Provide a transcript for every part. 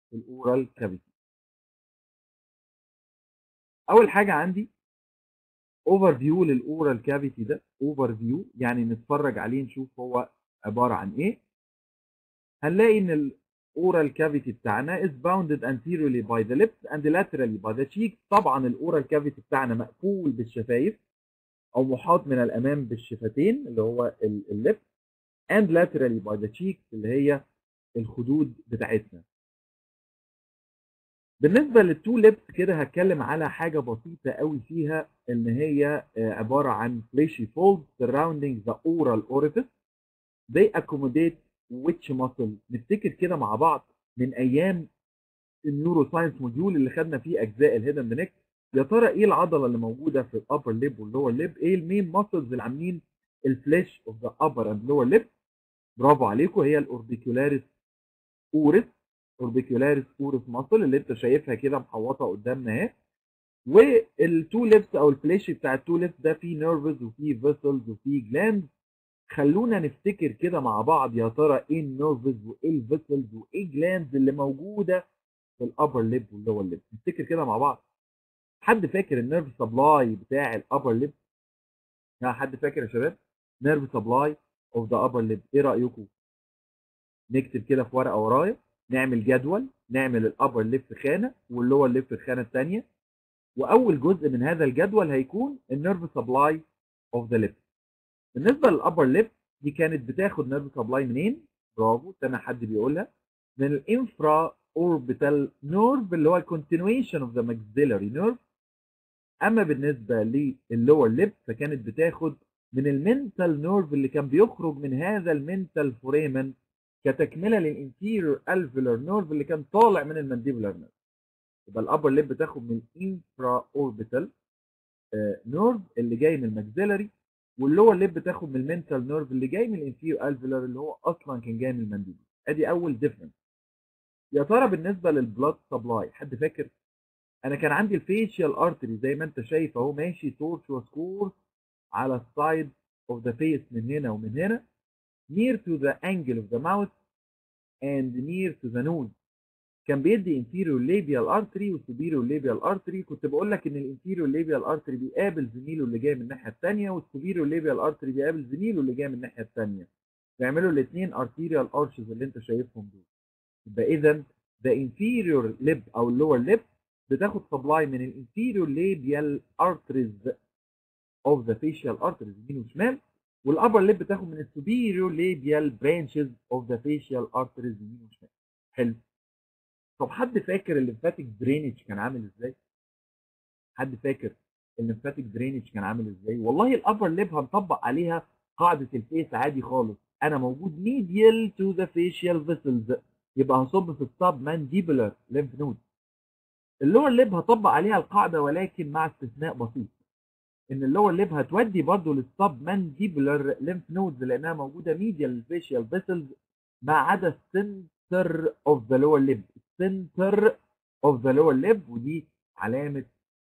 في الاورال كافيتي اول حاجه عندي اوفر فيو للاورال كافيتي ده اوفر فيو يعني نتفرج عليه نشوف هو عباره عن ايه هنلاقي ان الاورال كافيتي بتاعنا is bounded anteriorly by the lips and laterally by the cheeks طبعا الاورال كافيتي بتاعنا مقفول بالشفايف او محاط من الامام بالشفتين اللي هو اللب and laterally by the cheeks اللي هي الخدود بتاعتنا بالنسبه للتو ليبس كده هتكلم على حاجه بسيطه قوي فيها ان هي عباره عن fleshy folds surrounding the oral orifice they accommodate which muscle نفتكر كده مع بعض من ايام النيورو ساينس موديول اللي خدنا فيه اجزاء الهيدن نيك يا ترى ايه العضله اللي موجوده في الابر ليب واللور ليب ايه المين ماسلز اللي عاملين الفليش اوف ذا ابر اند لور ليب برافو عليكم هي الاوربيكولاريس اورس اوربيكولاريس اورس ماسل اللي انت شايفها كده محوطه قدامنا اهي والتو ليبس او الفليش بتاع التو ليبس ده فيه نيرفز وفيه فيسلز وفيه جلاندز خلونا نفتكر كده مع بعض يا ترى ايه النيرفز وايه الفيسلز وايه الجلاندز اللي موجوده في الابر ليب واللور ليب نفتكر كده مع بعض حد فاكر النيرف سبلاي بتاع الابر ليب ها حد فاكر يا شباب نيرف سبلاي اوف ذا ابر ليب ايه رايكم نكتب كده في ورقه ورايا نعمل جدول نعمل الابر ليب في خانه واللور ليب في الخانه الثانيه واول جزء من هذا الجدول هيكون النيرف سبلاي اوف ذا ليب بالنسبه للابر ليب دي كانت بتاخد نيرف سبلاي منين برافو سامع حد بيقولها من الانفرا اوربيتال نيرف اللي هو الكونتينويشن اوف ذا ماكسيلاري نيرف اما بالنسبه للور ليب فكانت بتاخد من المنتال نيرف اللي كان بيخرج من هذا المنتال فوريمن كتكمله للانتيريور الفيلر نيرف اللي كان طالع من المانديبولار نيرف يبقى الابر ليب بتاخد من الانفرا اوربيتال نيرف اللي جاي من الماكسيلاري واللور ليب بتاخد من المنتال نيرف اللي جاي من الانفيريور الفيلر اللي هو اصلا كان جاي من المانديبولار ادي اول ديفرنس يا ترى بالنسبه للبلاد سبلاي حد فاكر انا كان عندي الفيشيال ارتري زي ما انت شايف اهو ماشي تورشوس كورس على السايد اوف ذا فيس من هنا ومن هنا near to the angle of the mouth and near to the nose كان بيدي inferior labial artery و superior labial artery كنت بقول لك ان الانفيريور labial artery بيقابل زميله اللي جاي من الناحيه الثانيه والسوبيريور labial artery بيقابل زميله اللي جاي من الناحيه الثانيه بيعملوا الاثنين arterial arches اللي انت شايفهم دول يبقى اذا the inferior lip او lower lip بتاخد سبلاي من الانفيريور labial arteries of the facial arteries يمين وشمال والابر ليب بتاخد من السوبيريور labial branches of the facial arteries يمين وشمال حلو طب حد فاكر الليمفاتيك درينج كان عامل ازاي؟ حد فاكر الليمفاتيك درينج كان عامل ازاي؟ والله الابر ليب هنطبق عليها قاعده الفيس عادي خالص انا موجود medial to the facial vessels يبقى هصب في السب مانديبولار ليمف نود اللور ليب هطبق عليها القاعده ولكن مع استثناء بسيط ان اللور ليب هتودي برضه للسب مانديبولار ليمف نودز لانها موجوده ميديال للفيشيال فيسلز ما عدا السنتر اوف ذا لور ليب السنتر اوف ذا لور ليب ودي علامه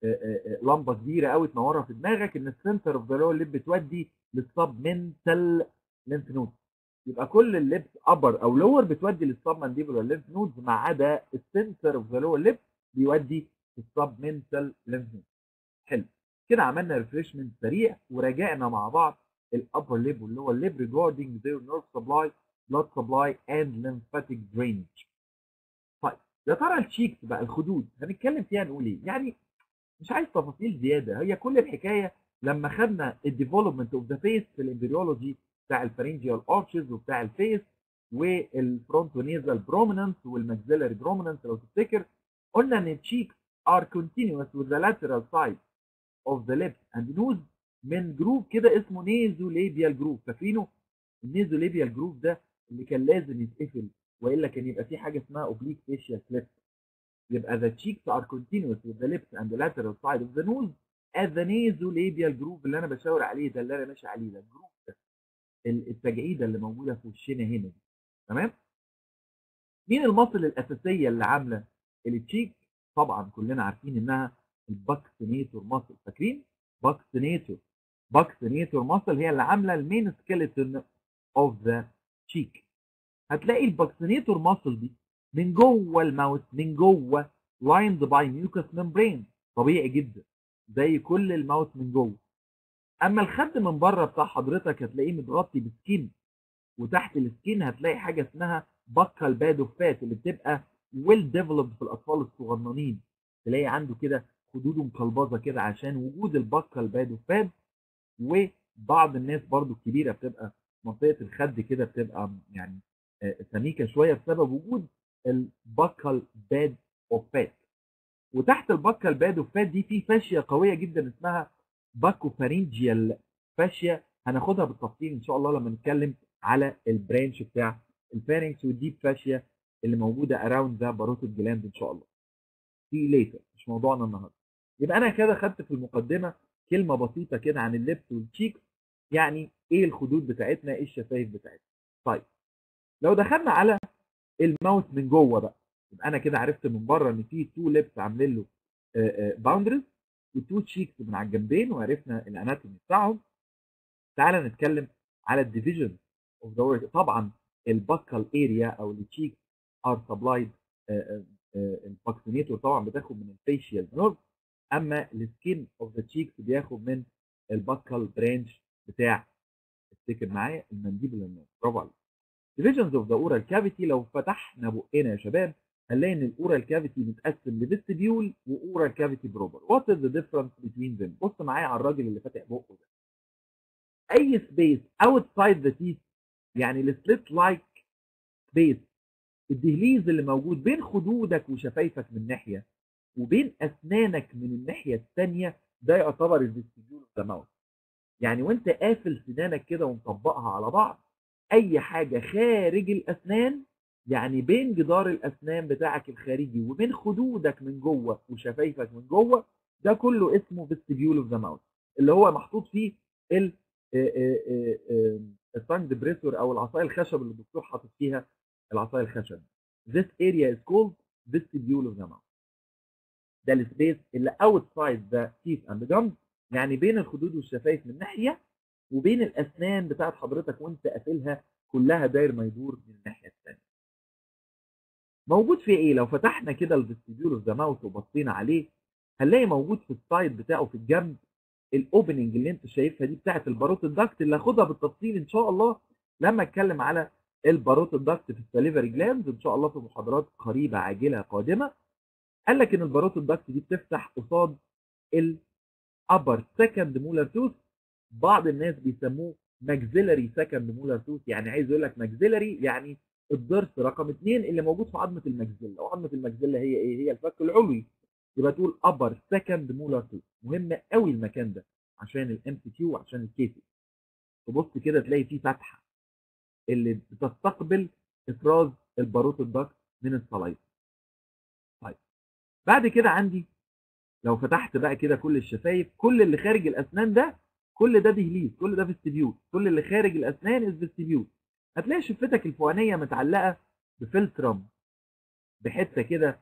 لمبه كبيره قوي تنورها في دماغك ان السنتر اوف ذا لور ليب بتودي للسب منتال ليمف نودز يبقى كل الليبس ابر او لور بتودي للسب مانديبولار ليمف نودز ما عدا السنتر اوف ذا لور ليب بيودي للسب منتال ليمف نود حلو كده عملنا ريفريشمنت سريع وراجعنا مع بعض الابر ليب واللور ليب ريجاردنج their nerve supply blood supply and lymphatic drainage طيب يا ترى الشيكس بقى الخدود هنتكلم فيها نقول ايه يعني مش عايز تفاصيل زياده هي كل الحكايه لما خدنا الديفلوبمنت اوف ذا فيس في الامبريولوجي بتاع الفارنجيال ارشز وبتاع الفيس والفرونتونيزال بروميننس والماكسيلاري بروميننس لو تفتكر قلنا ان الشيكس are continuous with the lateral side of the lips and nose من جروب كده اسمه نيزو ليبيال جروب فاكرينه النيزو ليبيال جروب ده اللي كان لازم يتقفل والا كان يبقى في حاجه اسمها اوبليك فيشيال كليب يبقى the cheeks are continuous with the lips and the lateral side of the nose as the nasolabial group اللي انا بشاور عليه ده اللي انا ماشي عليه ده الجروب ده التجعيده اللي موجوده في وشنا هنا دي تمام مين المصل الاساسيه اللي عامله التشيك طبعا كلنا عارفين انها الباكسينيتور ماسل فاكرين باكسينيتور باكسينيتور ماسل هي اللي عامله المين سكيلتون اوف ذا تشيك هتلاقي الباكسينيتور ماسل دي من جوه الماوث من جوه lined by mucous membrane طبيعي جدا زي كل الماوث من جوه اما الخد من بره بتاع حضرتك هتلاقيه متغطي بسكين وتحت السكين هتلاقي حاجه اسمها بكال باد اوف فات اللي بتبقى ويل ديفلوبد في الاطفال الصغننين تلاقي عنده كده خدوده مقلبظه كده عشان وجود البكال باد اوف فات وبعض الناس برضو الكبيره بتبقى منطقه الخد كده بتبقى يعني سميكه شويه بسبب وجود البكال باد اوف فات وتحت البكال باد اوف فات دي في فاشيه قويه جدا اسمها باكوفارينجيال فاشيا هناخدها بالتفصيل ان شاء الله لما نتكلم على البرانش بتاع الفارنكس والديب فاشيا اللي موجوده اراوند ذا باروتيد جلاند ان شاء الله في ليتر مش موضوعنا النهارده يبقى انا كده خدت في المقدمه كلمه بسيطه كده عن اللبس والتشيك يعني ايه الخدود بتاعتنا ايه الشفايف بتاعتنا طيب لو دخلنا على الماوث من جوه بقى يبقى انا كده عرفت من بره ان في تو ليبس عاملين له باوندرز وتو تشيكس من على الجنبين وعرفنا الاناتومي بتاعهم تعالى نتكلم على الديفيجن اوف ذا طبعا البكال اريا او التشيك ار سبلايد الفاكسينيتور طبعا بتاخد من الفيشيال نيرف اما السكين اوف ذا تشيكس بياخد من البكال برانش بتاع افتكر معايا المانديبولار نيرف برافو عليك divisions of the oral cavity لو فتحنا بقنا يا شباب هنلاقي ان الاورال كافيتي متقسم لفيستبيول واورال كافيتي بروبر وات از ذا ديفرنس بين ذيم بص معايا على الراجل اللي فاتح بقه ده اي سبيس اوتسايد ذا تيث يعني السليت لايك سبيس الدهليز اللي موجود بين خدودك وشفايفك من ناحيه وبين اسنانك من الناحيه الثانيه ده يعتبر الفيستبيول اوف ذا ماوث يعني وانت قافل سنانك كده ومطبقها على بعض اي حاجه خارج الاسنان يعني بين جدار الاسنان بتاعك الخارجي وبين خدودك من جوه وشفايفك من جوه ده كله اسمه فيستبيول اوف ذا ماوث اللي هو محطوط فيه ال التانج ديبريسور او العصايه الخشب اللي الدكتور حاطط فيها العصايه الخشب This area is called vestibule of the mouth ده السبيس اللي outside the teeth and the gums يعني بين الخدود والشفايف من ناحيه وبين الاسنان بتاعت حضرتك وانت قافلها كلها داير ما يدور من الناحيه الثانيه موجود في ايه لو فتحنا كده الفيستيبيول اوف ذا ماوث وبصينا عليه هنلاقي موجود في السايد بتاعه في الجنب الاوبننج اللي انت شايفها دي بتاعت الباروت الدكت اللي هاخدها بالتفصيل ان شاء الله لما اتكلم على الباروت الدكت في السليفري جلاند ان شاء الله في محاضرات قريبه عاجله قادمه قال لك ان الباروت الدكت دي بتفتح قصاد الابر سكند مولر توث بعض الناس بيسموه ماكسيلري سكند مولر توث يعني عايز يقول لك ماكسيلري يعني الضرس رقم اثنين اللي موجود في عظمه المجزله وعظمه المجزله هي ايه هي الفك العلوي يبقى تقول ابر سكند مولر توث مهم قوي المكان ده عشان الام سي كيو وعشان الكيسي تبص كده تلاقي فيه فتحه اللي بتستقبل افراز الباروت الدكت من الصلايف طيب بعد كده عندي لو فتحت بقى كده كل الشفايف كل اللي خارج الاسنان ده كل ده دهليز كل ده فيستبيول كل اللي خارج الاسنان از فيستبيول هتلاقي شفتك الفوقانيه متعلقه بفلترم بحته كده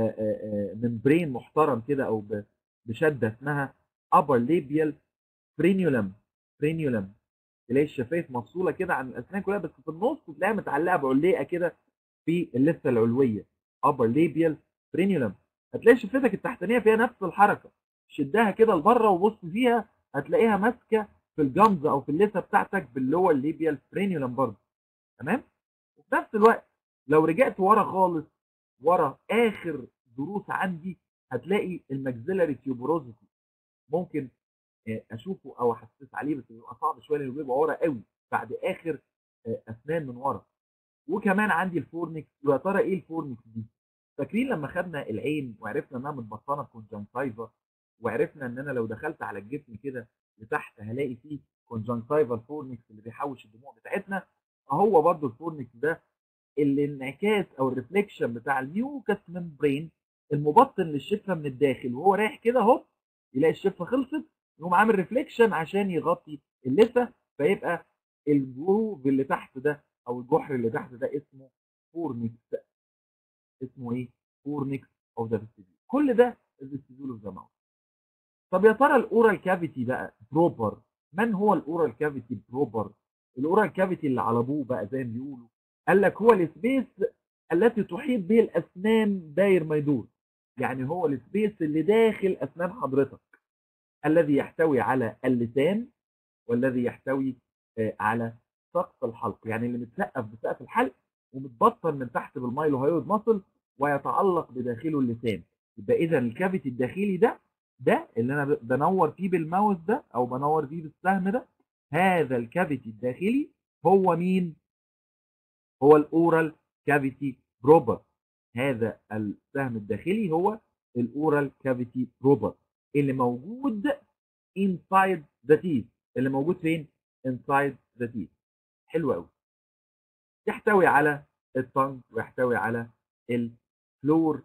ممبرين محترم كده او بشده اسمها upper labial frenulum frenulum تلاقي الشفايف مفصوله كده عن الاسنان كلها بس في النص تلاقيها متعلقه بعليقه كده في اللثه العلويه upper labial frenulum هتلاقي شفتك التحتانيه فيها نفس الحركه شدها كده لبره وبص فيها هتلاقيها ماسكه في الجمز او في اللثه بتاعتك باللور ليبيال فرينيولم برضه تمام وفي نفس الوقت لو رجعت ورا خالص ورا اخر دروس عندي هتلاقي الماكسيلاري تيوبروزيتي ممكن اشوفه او احسس عليه بس بيبقى صعب شويه لانه بيبقى ورا قوي بعد اخر اسنان من ورا وكمان عندي الفورنكس ويا ترى ايه الفورنكس دي فاكرين لما خدنا العين وعرفنا انها متبطنه كونجنكتيفا وعرفنا ان انا لو دخلت على الجسم كده لتحت هلاقي فيه كونجنكتيفال فورنكس اللي بيحوش الدموع بتاعتنا هو برضو الفورنكس ده الانعكاس او الريفليكشن بتاع الميوكس ممبرين المبطن للشفه من الداخل وهو رايح كده اهو يلاقي الشفه خلصت يقوم عامل ريفليكشن عشان يغطي اللثه فيبقى الجروف اللي تحت ده او الجحر اللي تحت ده اسمه فورنكس اسمه ايه؟ فورنكس اوف ذا فيستيبيول كل ده الفيستيبيول اوف ذا ماوث طب يا ترى الاورال كافيتي بقى بروبر من هو الاورال كافيتي بروبر الاورال كافيتي اللي على ابوه بقى زي ما بيقولوا قال لك هو السبيس التي تحيط به الاسنان داير ما يدور يعني هو السبيس اللي داخل اسنان حضرتك الذي يحتوي على اللسان والذي يحتوي آه، على سقف الحلق يعني اللي متسقف بسقف الحلق ومتبطن من تحت بالمايلوهايود ماسل ويتعلق بداخله اللسان يبقى اذا الكافيتي الداخلي ده ده اللي انا ب- بنور فيه بالماوس ده او بنور فيه بالسهم ده هذا الكافيتي الداخلي هو مين هو الاورال كافيتي بروبر هذا السهم الداخلي هو الاورال كافيتي بروبر اللي موجود inside the teeth اللي موجود فين inside the teeth حلو قوي يحتوي على التنج ويحتوي على الفلور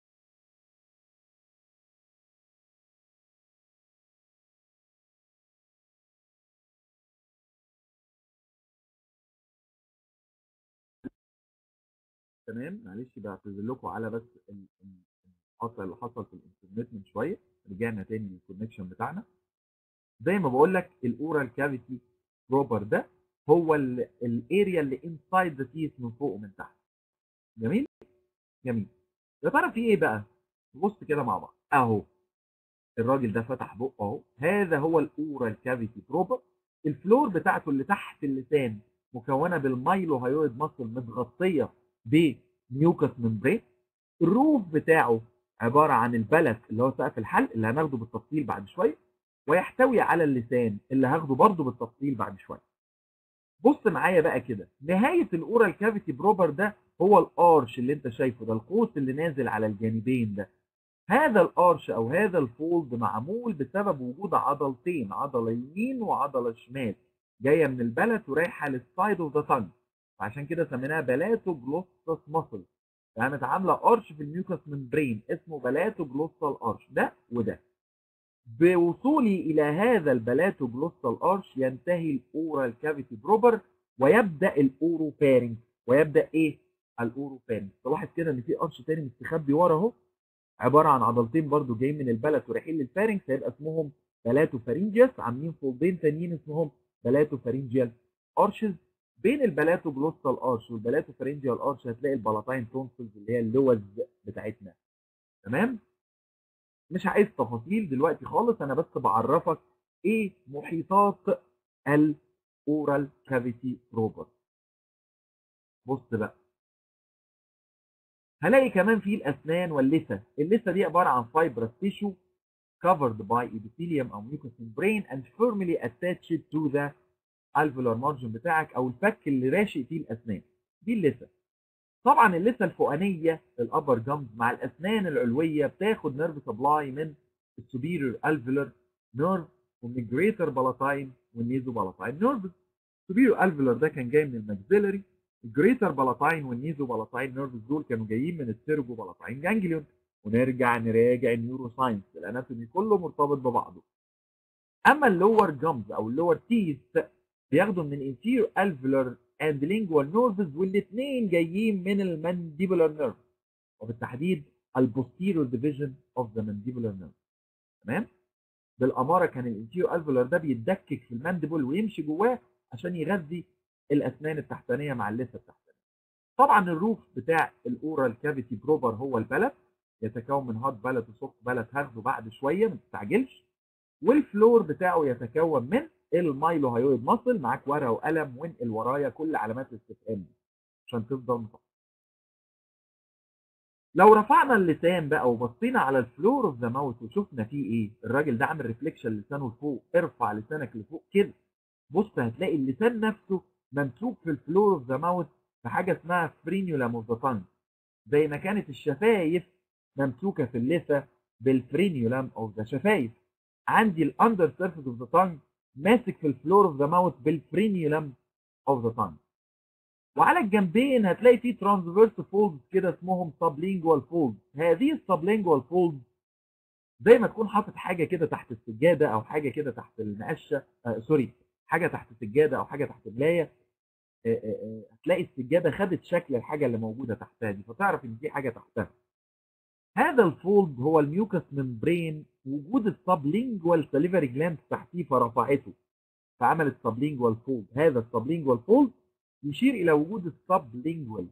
تمام معلش بعتذر لكم على بس ال- ال- القطع اللي حصل في الانترنت من شويه رجعنا تاني للكونكشن بتاعنا زي ما بقول لك الاورال كافيتي بروبر ده هو الاريا اللي انسايد ذا تيث من فوق ومن تحت جميل جميل يا ترى في ايه بقى بص كده مع بعض اهو الراجل ده فتح بقه اهو هذا هو الاورال كافيتي بروبر الفلور بتاعته اللي تحت اللسان مكونه بالمايلو هايويد ماسل متغطيه بميوكس ممبرين الروف بتاعه عباره عن البلس اللي هو سقف الحلق اللي هناخده بالتفصيل بعد شويه ويحتوي على اللسان اللي هاخده برضه بالتفصيل بعد شويه بص معايا بقى كده نهايه الاورال كافيتي بروبر ده هو الارش اللي انت شايفه ده القوس اللي نازل على الجانبين ده هذا الارش او هذا الفولد معمول بسبب وجود عضلتين عضله يمين وعضله شمال جايه من البلت ورايحه للسايد اوف ذا تانج فعشان كده سميناها بلاتو جلوسس ماسل كانت عامله ارش في الميوكس ممبرين اسمه بلاتو جلوسال ارش ده وده بوصولي الى هذا البلاتو جلوسال ارش ينتهي الاورال كافيتي بروبر ويبدا الاورو فارنج ويبدا ايه الاورو فارنج تلاحظ كده ان في ارش تاني مستخبي ورا اهو عباره عن عضلتين برضو جايين من البلت ورايحين للفارنج هيبقى اسمهم بلاتو فارنجيوس عاملين فولدين تانيين اسمهم بلاتو فارنجيال ارشز بين البلاتو جلوسال ارش والبلاتو فارنجيال ارش هتلاقي البلاتاين تونسلز اللي هي اللوز بتاعتنا تمام مش عايز تفاصيل دلوقتي خالص انا بس بعرفك ايه محيطات الاورال كافيتي بروبر بص بقى هلاقي كمان في الاسنان واللثه اللثه دي عباره عن fibrous tissue covered by epithelium او mucous membrane and firmly attached to the alveolar margin بتاعك او الفك اللي راشق فيه الاسنان دي اللثه طبعا اللثه الفوقانيه الابر جامز مع الاسنان العلويه بتاخد نيرف سبلاي من السوبيريور الفيلر نيرف ومن الجريتر بالاتاين والنيزو بالاتاين نيرفز السوبيريور الفيلر ده كان جاي من الماكسيلري الجريتر بالاتاين والنيزو بالاتاين نيرفز دول كانوا جايين من السيرجو بالاتاين جانجليون ونرجع نراجع النيورو ساينس الاناتومي كله مرتبط ببعضه اما اللور جامز او اللور تيث بياخدوا من الانتيريور الفيلر اند لينجوال نيرفز والاثنين جايين من المانديبولار نيرف وبالتحديد البوستيريور ديفيجن اوف ذا مانديبولار نيرف تمام بالاماره كان الانتيريور الفيلر ده بيتدكك في المانديبول ويمشي جواه عشان يغذي الاسنان التحتانيه مع اللثه التحتانيه طبعا الروف بتاع الاورال كافيتي بروبر هو البلد يتكون من هارد بلد وسوفت بلد هاخده بعد شويه ما تستعجلش والفلور بتاعه يتكون من المايلو هايويد ماسل معاك ورقه وقلم وانقل ورايا كل علامات الاستفهام دي عشان تفضل مفكر لو رفعنا اللسان بقى وبصينا على الفلور اوف ذا ماوث وشفنا فيه ايه الراجل ده عامل ريفليكشن لسانه لفوق ارفع لسانك لفوق كده بص هتلاقي اللسان نفسه ممسوك في الفلور اوف ذا ماوث بحاجه اسمها فرينيولام اوف ذا تانج زي ما كانت الشفايف ممسوكه في اللثه بالفرينيولام اوف ذا شفايف عندي الاندر سيرفيس اوف ذا تانج ماسك في الفلور اوف ذا ماوث بالفرينيولم اوف ذا تانج وعلى الجنبين هتلاقي فيه ترانسفيرس فولدز كده اسمهم سبلينجوال فولدز هذه السبلينجوال فولدز زي ما تكون حاطط حاجه كده تحت السجاده او حاجه كده تحت المقشه آه سوري حاجه تحت السجاده او حاجه تحت ملايه آه آه آه هتلاقي السجاده خدت شكل الحاجه اللي موجوده تحتها دي فتعرف ان في حاجه تحتها هذا الفولد هو الميوكس ممبرين وجود السبلينجوال سليفري جلاند تحتيه فرفعته فعملت سبلينجوال فولد هذا السبلينجوال فولد يشير الى وجود السبلينجوال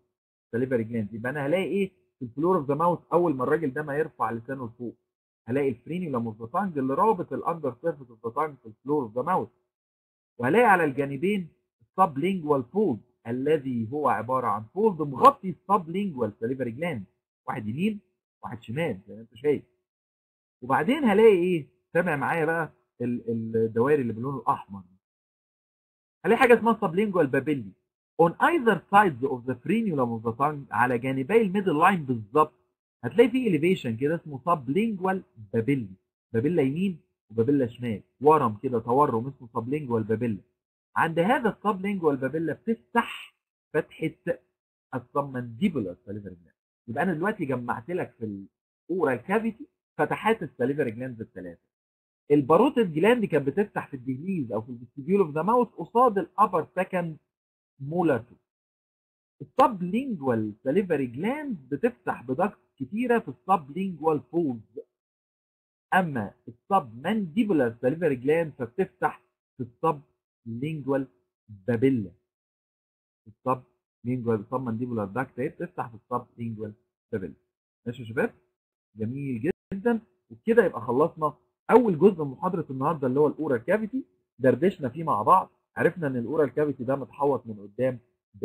سليفري جلاند يبقى انا هلاقي ايه في الفلور اوف ذا ماوث اول ما الراجل ده ما يرفع لسانه لفوق هلاقي الفرينيولم اوف ذا تانج اللي رابط الاندر سيرفيس اوف ذا تانج في الفلور اوف ذا ماوث وهلاقي على الجانبين السب لينجوال فولد الذي هو عباره عن فولد مغطي السب لينجوال سليفري جلاند واحد يمين واحد شمال زي ما انت شايف وبعدين هلاقي ايه سامع معايا بقى الدوائر اللي باللون الاحمر هلاقي حاجه اسمها سبلينجوال بابيلي on either sides of the frenulum of the tongue على جانبي الميدل لاين بالظبط هتلاقي في elevation كده اسمه سبلينجوال بابيلي بابيلا يمين وبابيلا شمال ورم كده تورم اسمه سبلينجوال بابيلا عند هذا السبلينجوال بابيلا بتفتح فتحه السبمنديبولار ساليفري جلاند يبقى انا دلوقتي جمعت لك في الاورال كافيتي فتحات الساليفري جلاند الثلاثه الباروتيد جلاند كانت بتفتح في الدهليز او في الفيستيبيول اوف ذا ماوث قصاد الابر سكند مولر السب لينجوال ساليفري جلاند بتفتح بدكت كتيره في السب لينجوال فولز اما السب مانديبولار ساليفري جلاند فبتفتح في السب لينجوال بابيلا السب لينجوال سب مانديبولار داكت اهي بتفتح في السب لينجوال بابيلا ماشي يا شباب جميل جدا وبكده يبقى خلصنا اول جزء من محاضره النهارده اللي هو الاورال كافيتي دردشنا فيه مع بعض عرفنا ان الاورال كافيتي ده متحوط من قدام ب...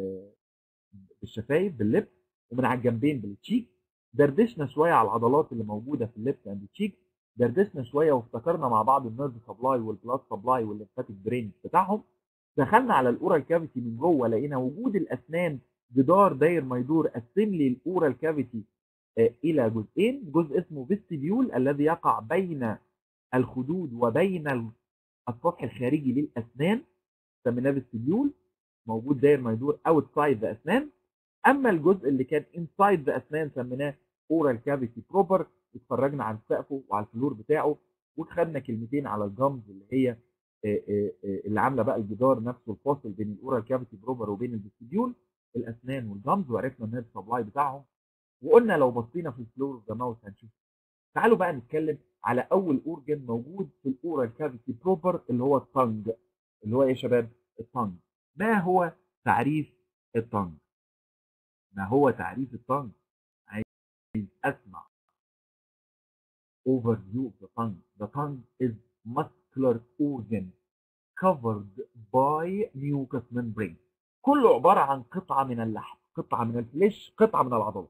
بالشفايف باللب ومن على الجنبين بالتشيك دردشنا شويه على العضلات اللي موجوده في اللب اند تشيك دردشنا شويه وافتكرنا مع بعض النيرف سبلاي والبلاد سبلاي والليمفاتيك درين بتاعهم دخلنا على الاورال كافيتي من جوه لقينا وجود الاسنان جدار داير ما يدور قسم لي الاورال كافيتي الى جزئين جزء اسمه فيستيبيول الذي يقع بين الخدود وبين السطح الخارجي للاسنان سميناه فيستيبيول موجود داير ما يدور اوتسايد ذا اسنان اما الجزء اللي كان انسايد ذا اسنان سميناه اورال كافيتي بروبر اتفرجنا على سقفه وعلى الفلور بتاعه وخدنا كلمتين على الجمز اللي هي اللي عامله بقى الجدار نفسه الفاصل بين الاورال كافيتي بروبر وبين الفيستيبيول الاسنان والجمز وعرفنا النيرف سبلاي بتاعهم وقلنا لو بصينا في الفلور اوف ذا ماوث هنشوف تعالوا بقى نتكلم على اول اورجن موجود في الاورال كافيتي بروبر اللي هو التنج اللي هو ايه يا شباب التنج ما هو تعريف التنج ما هو تعريف التنج عايز اسمع overview of the tongue the tongue is muscular organ covered by mucous membrane كله عبارة عن قطعة من اللحم قطعة من الفليش قطعة من العضلات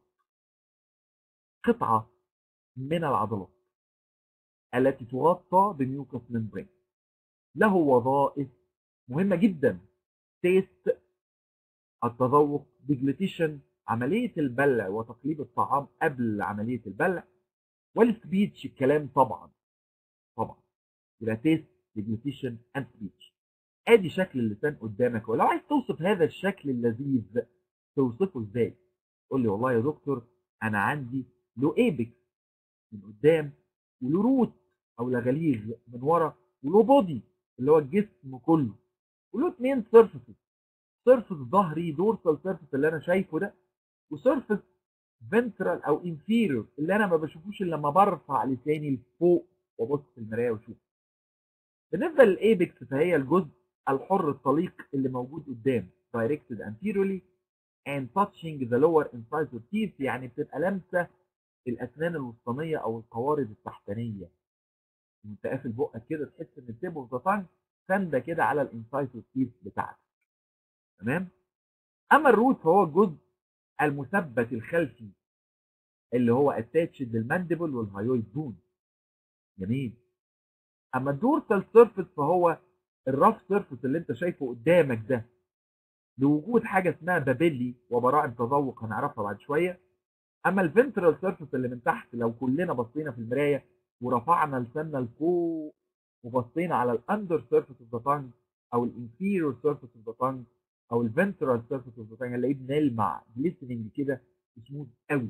قطعة من العضلات التي تغطى بميوكس ممبرين له وظائف مهمة جدا تيست التذوق ديجليتيشن عملية البلع وتقليب الطعام قبل عملية البلع والسبيتش الكلام طبعا طبعا يبقى تيست ديجليتيشن اند سبيتش ادي شكل اللسان قدامك ولو عايز توصف هذا الشكل اللذيذ توصفه ازاي؟ تقول لي والله يا دكتور انا عندي له ايبكس من قدام وله روت او لغليغ من ورا وله بودي اللي هو الجسم كله وله اثنين سيرفيسز سيرفيس ظهري دورسال سيرفيس اللي انا شايفه ده وسيرفيس فنترال او انفيريور اللي انا ما بشوفوش الا لما برفع لساني لفوق وابص في المرايه واشوف بالنسبه للايبكس فهي الجزء الحر الطليق اللي موجود قدام directed anteriorly and touching the lower incisor teeth يعني بتبقى لامسه الاسنان الوسطانيه او القوارض التحتانيه وانت قافل بقك كده تحس ان التيب اوف ذا تانج سانده كده على الانسايتور تيث بتاعتك تمام اما الروت فهو الجزء المثبت الخلفي اللي هو اتاتشد للمانديبل والهايويد بون جميل اما الدورسال سيرفيس فهو الرف سيرفيس اللي انت شايفه قدامك ده لوجود حاجه اسمها بابيلي وبراعم تذوق هنعرفها بعد شويه اما الفنترال سيرفيس اللي من تحت لو كلنا بصينا في المرايه ورفعنا لساننا لفوق وبصينا على الاندر سيرفيس اوف ذا تانج او الانفيريور سيرفيس اوف ذا تانج او الفنترال سيرفيس اوف ذا تانج هنلاقيه بنلمع جليسننج كده سموث قوي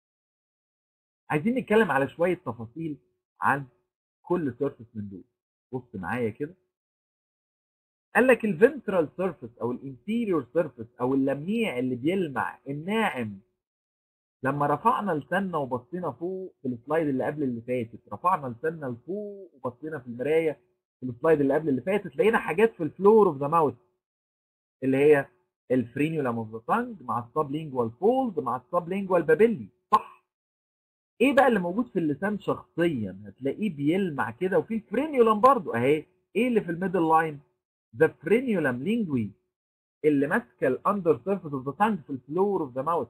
عايزين نتكلم على شويه تفاصيل عن كل سيرفيس من دول بص معايا كده قال لك الفنترال سيرفيس او الانفيريور سيرفيس او اللميع اللي بيلمع الناعم لما رفعنا لساننا وبصينا فوق في السلايد اللي قبل اللي فاتت رفعنا لساننا لفوق وبصينا في المرايه في السلايد اللي قبل اللي فاتت لقينا حاجات في الفلور اوف ذا ماوث اللي هي الفرينيولم اوف ذا تانج مع السبلينجوال فولد مع السبلينجوال بابيلي صح ايه بقى اللي موجود في اللسان شخصيا هتلاقيه بيلمع كده وفي الفرينيولم برضو اهي ايه اللي في الميدل لاين ذا فرينيولم لينجوي اللي ماسكه الاندر سيرفيس اوف ذا تانج في الفلور اوف ذا ماوث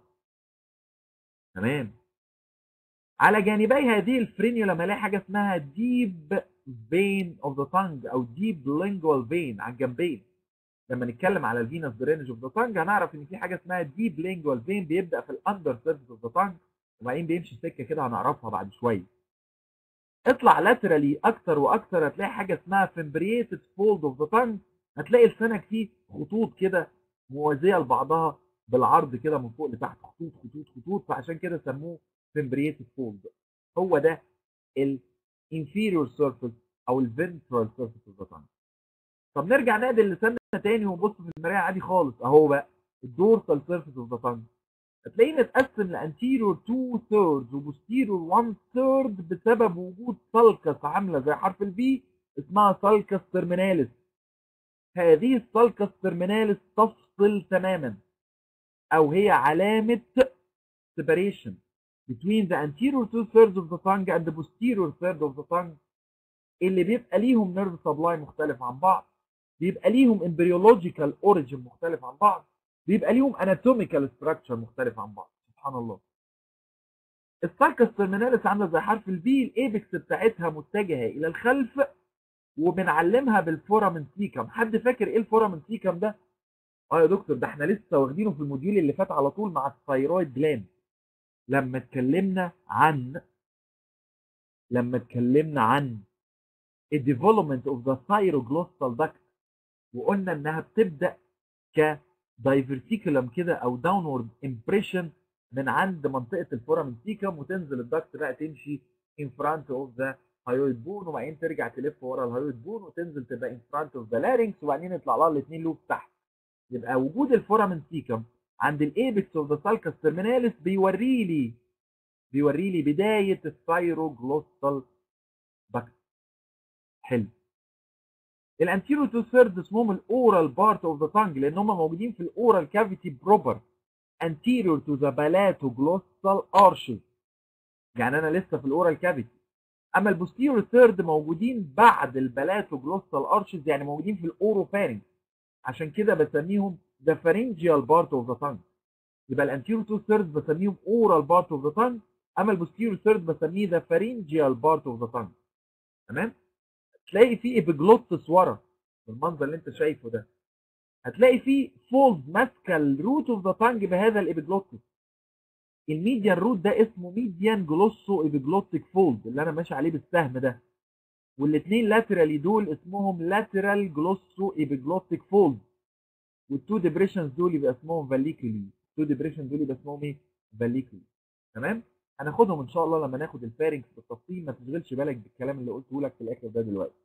تمام على جانبي هذه الفرينيولم هلاقي حاجه اسمها ديب فين اوف ذا تانج او ديب لينجوال فين على الجنبين لما نتكلم على الفينس درينج اوف ذا تانج هنعرف ان في حاجه اسمها ديب لينجوال فين بيبدا في الاندر سيرفيس اوف ذا تانج وبعدين بيمشي سكه كده هنعرفها بعد شويه اطلع لاترالي اكتر واكتر هتلاقي حاجه اسمها فمبريتد فولد اوف ذا تانج هتلاقي لسانك فيه خطوط كده موازيه لبعضها بالعرض كده من فوق لتحت خطوط خطوط خطوط فعشان كده سموه فمبريتد فولد هو ده الانفيريور سيرفيس او الفنترال سيرفيس اوف ذا تانج طب نرجع نعدل لساننا تاني ونبص في المرايه عادي خالص اهو بقى الدورسال سيرفيس اوف ذا تانج هتلاقيه متقسم لانتيريور 2 ثيردز وبوستيريور 1 ثيرد بسبب وجود سالكس عامله زي حرف البي اسمها سالكس ترميناليس هذه السالكس ترميناليس تفصل تماما او هي علامه separation between the anterior two thirds of the tongue and the posterior third of the tongue اللي بيبقى ليهم نيرف سبلاي مختلف عن بعض بيبقى ليهم امبريولوجيكال اوريجين مختلف عن بعض بيبقى ليهم اناتوميكال ستراكشر مختلف عن بعض سبحان الله السالكس ترميناليس عامله زي حرف البي الايبكس بتاعتها متجهه الى الخلف وبنعلمها بالفورامن سيكم حد فاكر ايه الفورامن سيكم ده اه يا دكتور ده احنا لسه واخدينه في الموديول اللي فات على طول مع الثايرويد جلاند لما اتكلمنا عن لما اتكلمنا عن الديفلوبمنت اوف ذا ثايروجلوستال داكت وقلنا انها بتبدا ك دايفرتيكولم كده او داونورد امبريشن من عند منطقه الفورامن سيكم وتنزل الدكت بقى تمشي ان فرونت اوف ذا هايويد بون وبعدين ترجع تلف ورا الهايويد بون وتنزل تبقى ان فرونت اوف ذا لارynx وبعدين يطلع لها الاثنين لوب تحت يبقى وجود الفورامن سيكم عند الايبكس اوف ذا سالكس ترميناليس بيوري لي بيوري لي بدايه الثايروجلوستال داكت حلو الانتيرو تو ثيرد اسمهم الاورال بارت اوف ذا تانج لان هم موجودين في الاورال كافيتي بروبر anterior to the palatoglossal arches يعني انا لسه في الاورال كافيتي اما البوستيريور ثيرد موجودين بعد البالاتوجلوسال ارشز يعني موجودين في الاوروفارنج عشان كده بسميهم the pharyngeal part of the tongue يبقى الانتيريور تو ثيرد بسميهم oral part of the tongue اما البوستيريور ثيرد بسميه the pharyngeal part of the tongue تمام تلاقي فيه ابيجلوتس ورا بالمنظر اللي انت شايفه ده هتلاقي فيه فولد ماسكه الروت اوف ذا تانج بهذا الابيجلوتس الميديان روت ده اسمه ميديان جلوسو ابيجلوتيك فولد اللي انا ماشي عليه بالسهم ده والاثنين لاترالي دول اسمهم لاترال جلوسو ابيجلوتيك فولد والتو ديبريشنز دول يبقى اسمهم فاليكولي التو ديبريشن دول يبقى اسمهم ايه فاليكولي تمام هناخدهم ان شاء الله لما ناخد الفارنكس بالتفصيل ما تشغلش بالك بالكلام اللي قلته لك في الاخر ده دلوقتي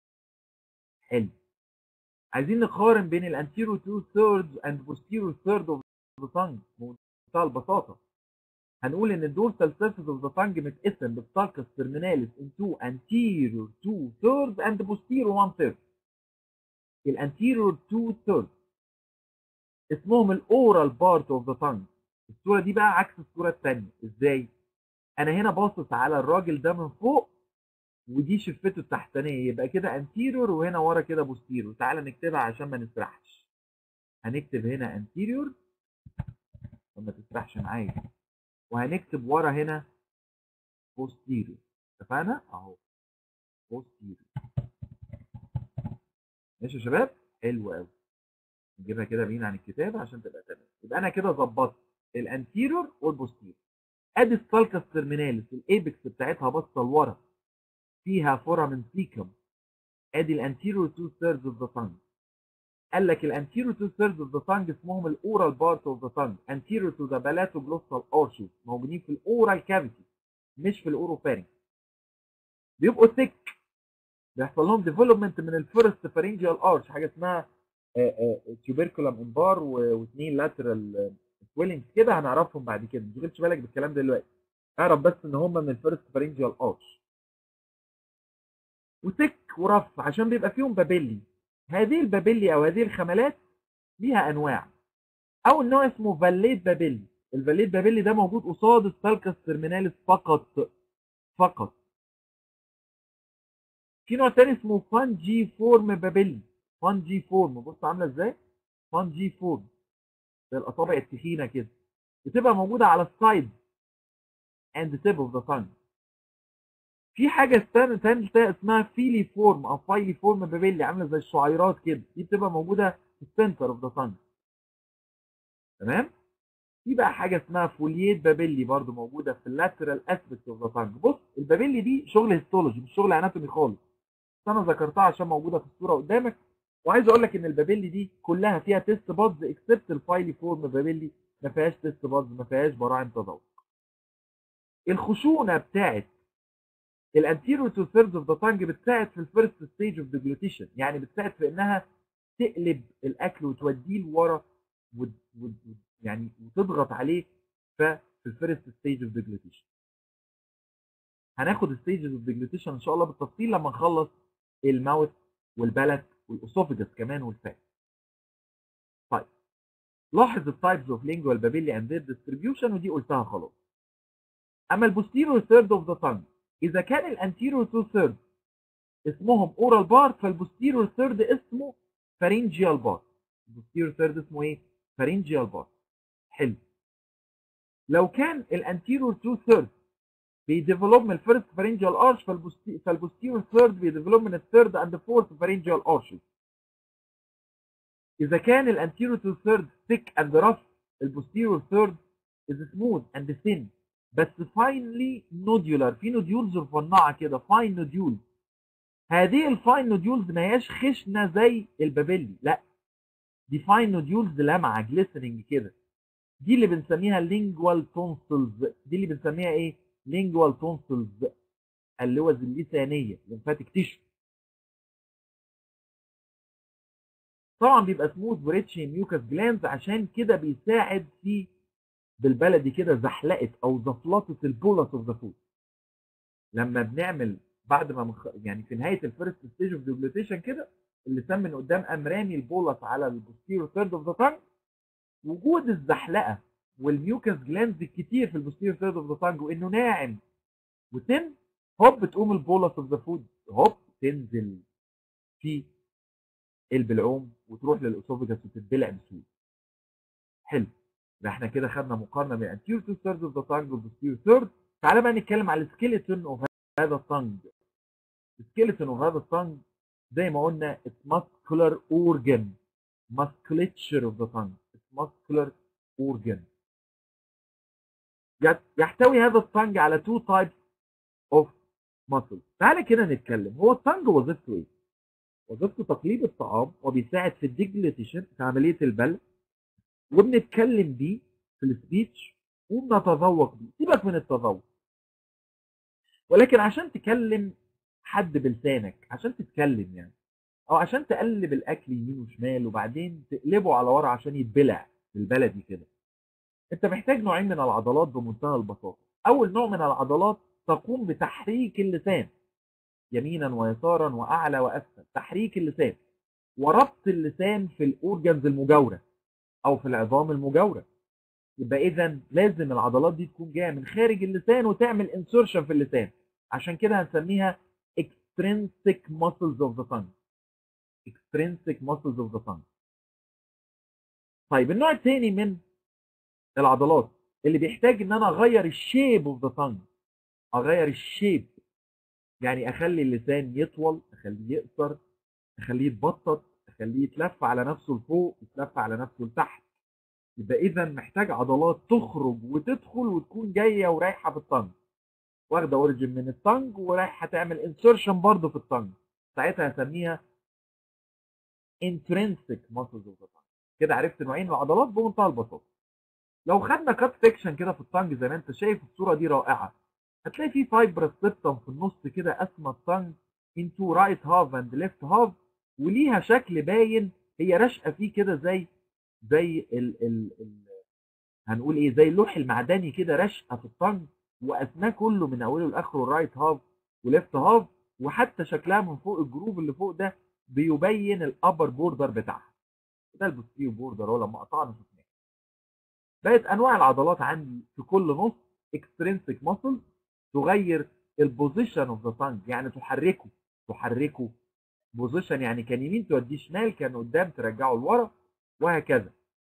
حلو عايزين نقارن بين الانتيرو 2 ثيردز اند بوستيرو ثيرد اوف ذا تانج بمنتهى البساطه هنقول ان الدورسال سيرفيس اوف ذا تانج متقسم بالسالكس ترميناليس انتو انتيريور 2 ثيردز اند بوستيرو 1 ثيرد الانتيريور 2 ثيردز اسمهم الاورال بارت اوف ذا تانج الصوره دي بقى عكس الصوره الثانيه ازاي انا هنا باصص على الراجل ده من فوق ودي شفته التحتانيه يبقى كده انتيريور وهنا ورا كده بوستيريور تعالى نكتبها عشان ما نسرحش هنكتب هنا انتيريور وما تسرحش معايا وهنكتب ورا هنا بوستيريور اتفقنا اهو بوستيريور ماشي يا شباب حلو قوي نجيبها كده بعيد عن الكتاب عشان تبقى تمام يبقى انا كده ظبطت الانتيريور والبوستيريور ادي السالكس ترميناليس الايبكس بتاعتها باصه لورا فيها فورامن سيكم ادي الانتيريور 2 ثيردز اوف ذا تانج قال لك الانتيريور 2 ثيردز اوف ذا تانج اسمهم الاورال بارت اوف ذا تانج انتيريور تو ذا بالاتوجلوسال ارشز موجودين في الاورال كافيتي مش في الاوروفارينج بيبقوا ثيك بيحصل لهم ديفلوبمنت من الفيرست فارنجيال ارش حاجه اسمها تيوبركولم امبار واثنين لاترال سويلنج كده هنعرفهم بعد كده ما تشغلش بالك بالكلام ده دلوقتي اعرف بس ان هم من الفيرست فارنجيال ارش وتك ورف عشان بيبقى فيهم بابيلي هذه البابيلي او هذه الخملات ليها انواع او النوع اسمه فاليت بابيلي الفاليت بابيلي ده موجود قصاد السالكس ترميناليس فقط فقط في نوع تاني اسمه فانجي فورم بابيلي فانجي فورم بص عامله ازاي فانجي فورم زي الاصابع التخينه كده بتبقى موجوده على السايد اند تيب اوف ذا تانج في حاجه استنى ثالثه اسمها فيلي فورم او فايلي فورم بابيلي عامله زي الشعيرات كده دي بتبقى موجوده في السنتر اوف ذا تانج تمام في بقى حاجه اسمها فولييت بابيلي برضو موجوده في اللاترال اسبكت اوف ذا تانج بص البابيلي دي شغل هيستولوجي مش شغل اناتومي خالص بس انا ذكرتها عشان موجوده في الصوره قدامك وعايز اقول لك ان البابيلي دي كلها فيها تيست بادز اكسبت الفايلي فورم بابيلي ما فيهاش تيست بادز ما فيهاش براعم تذوق الخشونه بتاعت الانتيريور تو ثيردز اوف ذا تانج بتساعد في الفيرست ستيج اوف ديجلوتيشن يعني بتساعد في انها تقلب الاكل وتوديه لورا ود... ود... يعني وتضغط عليه في الفيرست ستيج اوف ديجلوتيشن هناخد ستيجز اوف ديجلوتيشن ان شاء الله بالتفصيل لما نخلص الماوث والبلد والاسوفجس كمان والفات طيب لاحظ التايبز اوف لينجوال بابيلي اند ذير ديستريبيوشن ودي قلتها خلاص اما البوستيريور ثيرد اوف ذا تانج اذا كان الانتيريور تو ثيرد اسمهم اورال بارت فالبوستيريور ثيرد اسمه فارينجيال بارت البوستيريور ثيرد اسمه ايه فارينجيال بارت حلو لو كان الانتيريور تو ثيرد بيديفلوب من الفيرست فارينجيال ارش فالبوستيريور ثيرد بيديفلوب من الثيرد اند فورث فارينجيال ارشز اذا كان الانتيريور تو ثيرد ثيك اند رف البوستيريور ثيرد از سموث اند ثين بس فاينلي نوديولار في نوديولز رفنعه كده فاين نوديولز هذه الفاين نوديولز ما هياش خشنه زي البابيلي لا دي فاين نوديولز لامعه جليسننج كده دي اللي بنسميها لينجوال تونسلز دي اللي بنسميها ايه لينجوال تونسلز اللوز اللسانيه لمفاتيك تيشو طبعا بيبقى سموث بريتش ميوكس جلاندز عشان كده بيساعد في بالبلدي كده زحلقه او زفلطه البولس اوف ذا فود لما بنعمل بعد ما مخ... يعني في نهايه الفيرست ستيج اوف ديبليتيشن كده اللسان من قدام قام رامي البولس على البوستيريور ثيرد اوف ذا تانج وجود الزحلقه والميوكس جلاندز الكتير في البوستيريور ثيرد اوف ذا تانج وانه ناعم وتم هوب تقوم البولس اوف ذا فود هوب تنزل في البلعوم وتروح للاسوفجس وتتبلع بسهوله حلو ده احنا كده خدنا مقارنه بين anterior two thirds of the tongue والposterior third تعالى بقى نتكلم على السكيلتون اوف هذا التانج السكيلتون اوف هذا التانج زي ما قلنا it's muscular organ musculature of the tongue it's muscular organ يحتوي هذا التانج على two types of muscles تعالى كده نتكلم هو التانج وظيفته ايه؟ وظيفته تقليب الطعام وبيساعد في الديجليتيشن في عمليه البلع وبنتكلم بيه في السبيتش وبنتذوق بيه سيبك من التذوق ولكن عشان تكلم حد بلسانك عشان تتكلم يعني او عشان تقلب الاكل يمين وشمال وبعدين تقلبه على ورا عشان يتبلع بالبلدي كده انت محتاج نوعين من العضلات بمنتهى البساطه اول نوع من العضلات تقوم بتحريك اللسان يمينا ويسارا واعلى واسفل تحريك اللسان وربط اللسان في الاورجنز المجاوره او في العظام المجاوره يبقى اذا لازم العضلات دي تكون جايه من خارج اللسان وتعمل انسرشن في اللسان عشان كده هنسميها extrinsic muscles of the tongue extrinsic muscles of the tongue طيب النوع الثاني من العضلات اللي بيحتاج ان انا اغير الشيب اوف ذا تانج اغير الشيب يعني اخلي اللسان يطول اخليه يقصر اخليه يتبطط اخليه يتلف على نفسه لفوق يتلف على نفسه لتحت يبقى اذا محتاج عضلات تخرج وتدخل وتكون جايه ورايحه في الطنج واخده اوريجن من الطنج ورايحه تعمل انسرشن برضه في الطنج ساعتها هسميها intrinsic muscles of the tongue كده عرفت نوعين من العضلات بمنتهى البساطه لو خدنا كات سيكشن كده في الطنج زي ما انت شايف الصوره دي رائعه هتلاقي في فايبرس سيبتم في النص كده قسمه الطنج into right half and left half وليها شكل باين هي راشقه فيه كده زي زي ال ال ال هنقول ايه زي اللوح المعدني كده راشقه في الطنج وقسماه كله من اوله لاخره رايت هاف وليفت هاف وحتى شكلها من فوق الجروف اللي فوق ده بيبين الابر بوردر بتاعها ده البوستيريو بوردر اهو لما قطعنا شفناه بقت انواع العضلات عندي في كل نص اكسترينسيك ماسل تغير البوزيشن اوف ذا تانج يعني تحركه تحركه بوزيشن يعني كان يمين توديه شمال كان قدام ترجعه لورا وهكذا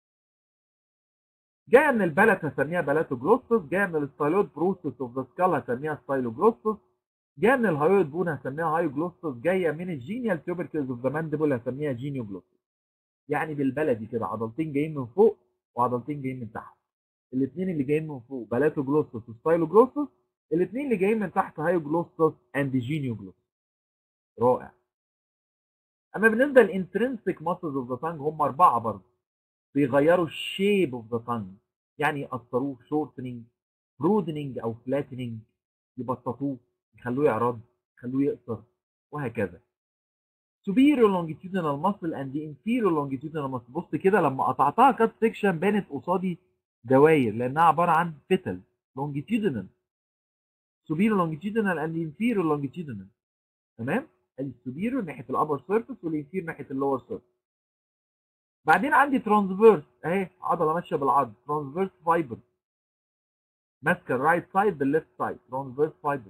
جايه من البلت هسميها بلاتوجلوسس جايه من الستايلويد بروسيس اوف ذا سكال هسميها ستايلوجلوسس جايه من الهايويد بون هسميها هايوجلوسس جايه من الجينيال تيوبركلز اوف ذا مانديبل هسميها جينيوجلوسس يعني بالبلدي كده عضلتين جايين من فوق وعضلتين جايين من تحت الاثنين اللي جايين من فوق بلاتوجلوسس وستايلوجلوسس الاثنين اللي جايين من تحت هايوجلوسس اند جينيوجلوسس رائع اما بالنسبه للانترنسيك ماسلز اوف ذا تانج هم اربعه برضه بيغيروا الشيب اوف ذا تانج يعني يقصروه شورتنينج برودنينج او فلاتنينج يبسطوه يخلوه يعرض يخلوه يقصر وهكذا superior longitudinal muscle and the inferior longitudinal muscle بص كده لما قطعتها كات سيكشن بانت قصادي دواير لانها عباره عن فتل longitudinal superior longitudinal and inferior longitudinal تمام السوبيريور ناحيه الابر سيرفيس والانفير ناحيه اللور سيرفيس بعدين عندي ترانسفيرس اهي عضله ماشيه بالعرض ترانسفيرس فايبر ماسكه الرايت سايد بالليفت سايد ترانسفيرس فايبر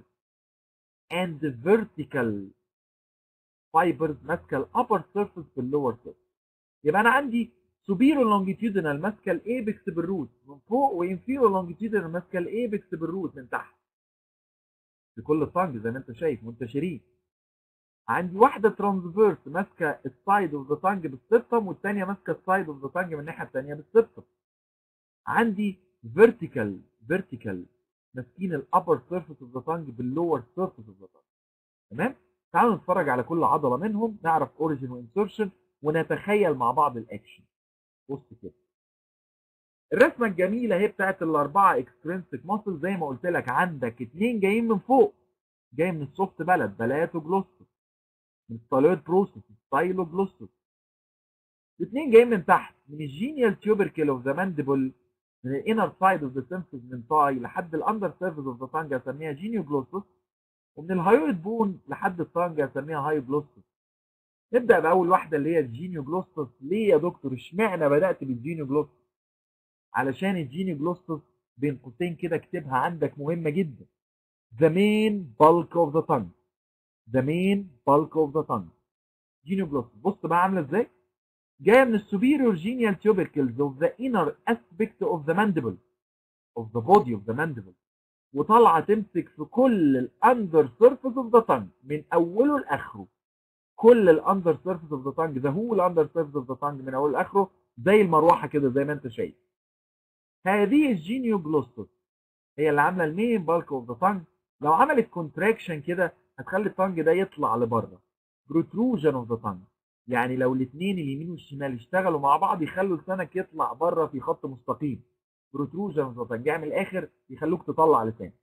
اند فيرتيكال فايبرز ماسكه الابر سيرفيس باللور سيرفيس يبقى انا عندي سوبيرو لونجيتيودينال ماسكه الايبكس بالروت من فوق وانفيرو لونجيتيودينال ماسكه الايبكس بالروت من تحت في كل فانج زي ما انت شايف منتشرين عندي واحده ترانسفيرس ماسكه السايد اوف ذا تانج بالسبتم والثانيه ماسكه السايد اوف ذا تانج من الناحيه الثانيه بالسبتم عندي فيرتيكال فيرتيكال ماسكين الابر سيرفيس اوف ذا تانج باللور سيرفيس اوف ذا تانج تمام تعالوا نتفرج على كل عضله منهم نعرف اوريجين وانسرشن ونتخيل مع بعض الاكشن بص كده الرسمه الجميله هي بتاعت الاربعه اكسترنسيك ماسل زي ما قلت لك عندك اثنين جايين من فوق جاي من السوفت بلد بلاتوجلوسس من الستايلويد بروسيس ستايلوجلوسس الاثنين جايين من تحت من الجينيال تيوبركل اوف ذا مانديبل من الانر سايد اوف ذا سيمفيس من تاي لحد الاندر سيرفيس اوف ذا تانج هسميها جينيوجلوسس ومن الهايويد بون لحد التانج هسميها هايوجلوسس نبدا باول واحده اللي هي الجينيوجلوسس ليه يا دكتور اشمعنى بدات بالجينيوجلوسس علشان الجينيوجلوسس بين قوسين كده اكتبها عندك مهمه جدا the main bulk of the tongue the main bulk of the tongue genioglossus بص بقى عامله ازاي جايه من السوبيريور genial tubercles of the inner aspect of the mandible of the body of the mandible وطالعه تمسك في كل الاندر سيرفيس اوف ذا تانج من اوله لاخره كل الاندر سيرفيس اوف ذا تانج ده هو الاندر سيرفيس اوف ذا تانج من اوله لاخره زي المروحه كده زي ما انت شايف هذه الجينيوجلوسس هي اللي عامله المين بالك اوف ذا تانج لو عملت كونتراكشن كده هتخلي التانج ده يطلع لبره بروتروجن اوف ذا تانج يعني لو الاثنين اليمين والشمال اشتغلوا مع بعض يخلوا لسانك يطلع بره في خط مستقيم بروتروجن اوف ذا تانج يعني من الاخر يخلوك تطلع لسانك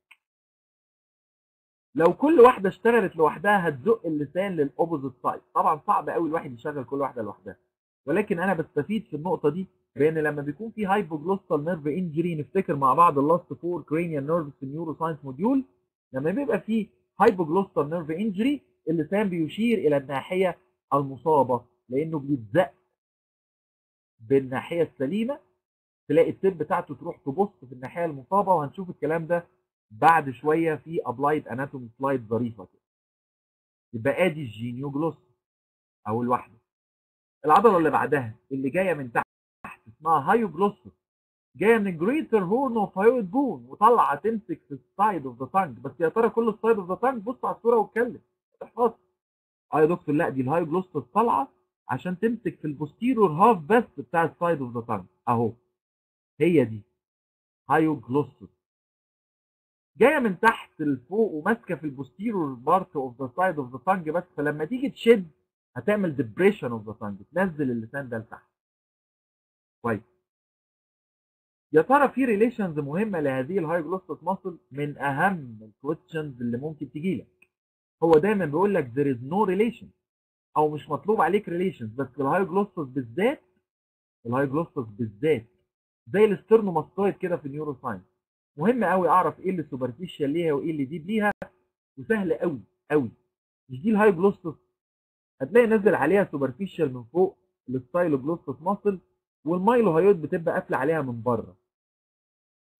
لو كل واحده اشتغلت لوحدها هتزق اللسان للاوبوزيت سايد طبعا صعب قوي الواحد يشغل كل واحده لوحدها ولكن انا بستفيد في النقطه دي بان لما بيكون في هايبوجلوستال نيرف انجري نفتكر مع بعض اللاست فور كرينيال نيرفز في النيورو ساينس موديول لما بيبقى في هايبوجلوستال نيرف انجري اللسان بيشير الى الناحيه المصابه لانه بيتزق بالناحيه السليمه تلاقي التب بتاعته تروح تبص في الناحيه المصابه وهنشوف الكلام ده بعد شويه في ابلايد اناتومي سلايد ظريفه كده يبقى ادي الجينيوجلوس او الواحده العضله اللي بعدها اللي جايه من تحت اسمها هايوجلوسس جايه من الجريتر هورن اوف هايويد بون وطالعه تمسك في السايد اوف ذا تانج بس يا ترى كل السايد اوف ذا تانج بص على الصوره واتكلم احفظ اه يا دكتور لا دي الهايوجلوسس طالعه عشان تمسك في البوستيرور هاف بس بتاع السايد اوف ذا تانج اهو هي دي هايوجلوسس جايه من تحت لفوق وماسكه في البوستيرور بارت اوف ذا سايد اوف ذا تانج بس فلما تيجي تشد هتعمل ديبريشن اوف ذا تانج تنزل اللسان ده لتحت كويس يا ترى في ريليشنز مهمه لهذه الهاي جلوسس ماسل من اهم الكويشنز اللي ممكن تجي لك هو دايما بيقول لك there is no relation او مش مطلوب عليك ريليشنز بس الهاي جلوسس بالذات الهاي جلوسس بالذات زي الاسترنوماستويد كده في النيورو ساينس مهم قوي اعرف ايه اللي سوبرفيشال ليها وايه اللي ديب ليها وسهل قوي قوي مش دي الهاي جلوسس هتلاقي نزل عليها سوبرفيشال من فوق الستايلو جلوسس ماسل والمايلو هايود بتبقى قافله عليها من بره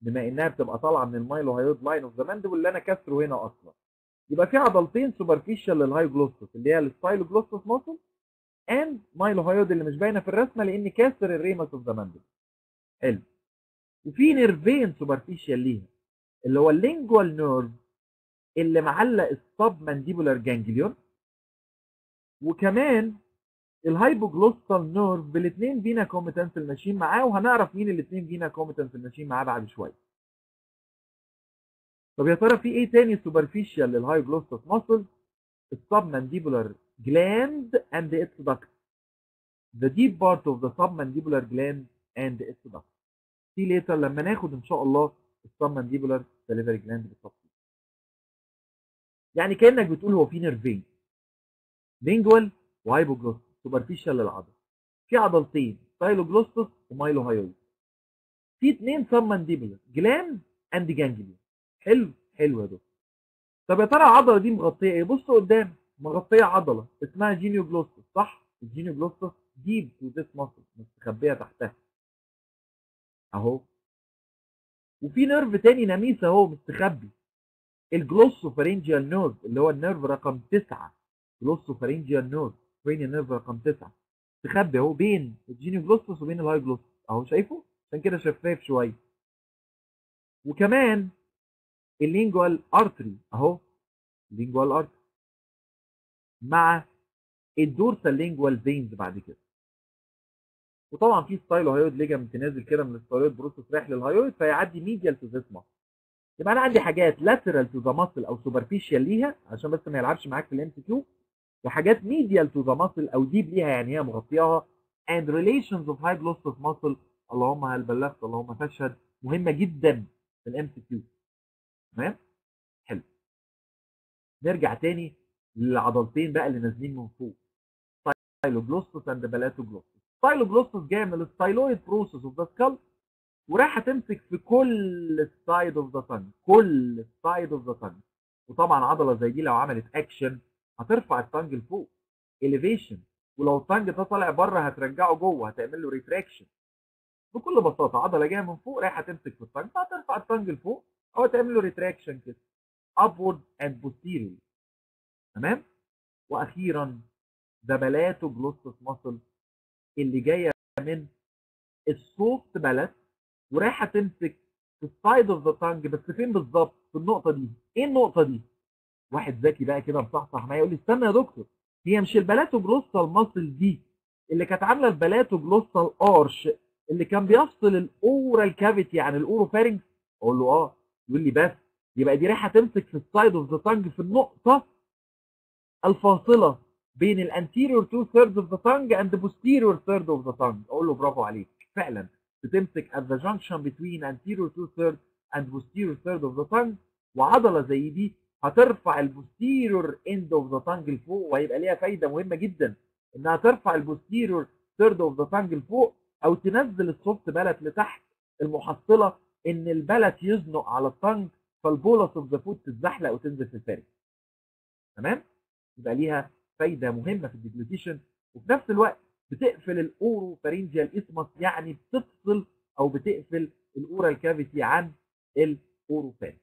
بما انها بتبقى طالعه من المايلوهايود لاين اوف ذا ماندبل اللي انا كسره هنا اصلا يبقى في عضلتين سوبرفيشال للهايجلوسس اللي هي الستايلوجلوسس ماسل اند مايلوهايود اللي مش باينه في الرسمه لان كاسر الريمس اوف ذا ماندبل حلو وفي نيرفين سوبرفيشال ليها اللي هو اللينجوال نيرف اللي معلق السب مانديبولار جانجليون وكمان الهايبوجلوستال نيرف بالاثنين فينا كوميتنس الماشيين معاه وهنعرف مين الاثنين فينا كوميتنس الماشيين معاه بعد شويه طب يا ترى في ايه تاني سوبرفيشال للهايبوجلوستال ماسل السب مانديبولار gland and its duct the deep part of the submandibular gland and its duct see later لما ناخد ان شاء الله السبمانديبولار salivary gland بالتفصيل يعني كانك بتقول هو في نيرفين لينجوال وهايبوجلوستس سوبرفيشال للعضله في عضلتين ستايلوجلوستس ومايلوهايويد في اثنين سبمانديبولار جلاند اند جانجليون حلو حلو يا دكتور طب يا ترى العضله دي مغطيه ايه بص قدام مغطيه عضله اسمها جينيوجلوستس صح الجينيوجلوستس ديب تو ذيس ماسل مستخبيه تحتها اهو وفي نيرف تاني نميس اهو مستخبي الجلوسوفارينجيال نيرف اللي هو النيرف رقم 9 جلوسوفارينجيال نيرف فين النيرف رقم 9 مستخبي اهو بين الجينيوجلوستس وبين الهايجلوستس اهو شايفه عشان كده شفاف شويه وكمان اللينجوال ارتري اهو اللينجوال ارتري مع الدورسال لينجوال فينز بعد كده وطبعا في ستايلوهايود ليجامنت نازل كده من الستايلويد بروسس رايح للهايويد فيعدي ميديال تو ذيس ماسل يبقى انا عندي حاجات لاترال تو ذا ماسل او سوبرفيشال ليها عشان بس ما يلعبش معاك في الام سي كيو وحاجات ميديال تو ذا ماسل او ديب ليها يعني هي مغطياها and relations of high glossous muscle اللهم هل بلغت اللهم فاشهد مهمه جدا في الام سي كيو تمام حلو نرجع تاني للعضلتين بقى اللي نازلين من فوق ستايلوجلوستس اند بلاتوجلوستس ستايلوجلوستس جايه من الستايلويد بروسس اوف ذا سكال ورايحه تمسك في كل سايد اوف ذا تانج كل سايد اوف ذا تانج وطبعا عضله زي دي لو عملت اكشن هترفع التانج لفوق elevation ولو التانج ده طالع بره هترجعه جوه هتعمل له ريتراكشن بكل بساطه عضله جايه من فوق رايحه تمسك في التانج فهترفع التانج لفوق او تعمل له ريتراكشن كده upward and posteriorly تمام واخيرا ذا بلاتوجلوستس ماسل اللي جايه من السوفت بلات ورايحه تمسك في السايد اوف ذا تانج بس فين بالظبط في النقطه دي ايه النقطه دي واحد ذكي بقى كده مصحصح معايا يقول لي استنى يا دكتور هي مش البلاتوجلوستال ماسل دي اللي كانت عامله البلاتوجلوستال ارش اللي كان بيفصل الاورال كافيتي عن الاوروفارينكس اقول له اه يقول لي بس يبقى دي رايحه تمسك في السايد اوف ذا تانج في النقطه الفاصله بين الانتيريور تو ثيردز اوف ذا تانج اند posterior ثيرد اوف ذا تانج اقول له برافو عليك فعلا بتمسك at the junction between anterior two thirds and posterior third of the tongue وعضله زي دي هترفع البوستيريور اند اوف ذا تانج لفوق وهيبقى ليها فايده مهمه جدا انها ترفع البوستيريور ثيرد اوف ذا تانج لفوق او تنزل السوفت بلت لتحت المحصله ان البلت يزنق على التانج فالبولس اوف ذا فوت تتزحلق وتنزل في الفارج تمام يبقى ليها فايده مهمه في الديجلوتيشن وفي نفس الوقت بتقفل الاورو فارينجيال اسمس يعني بتفصل او بتقفل الاورال كافيتي عن الاورو فارينج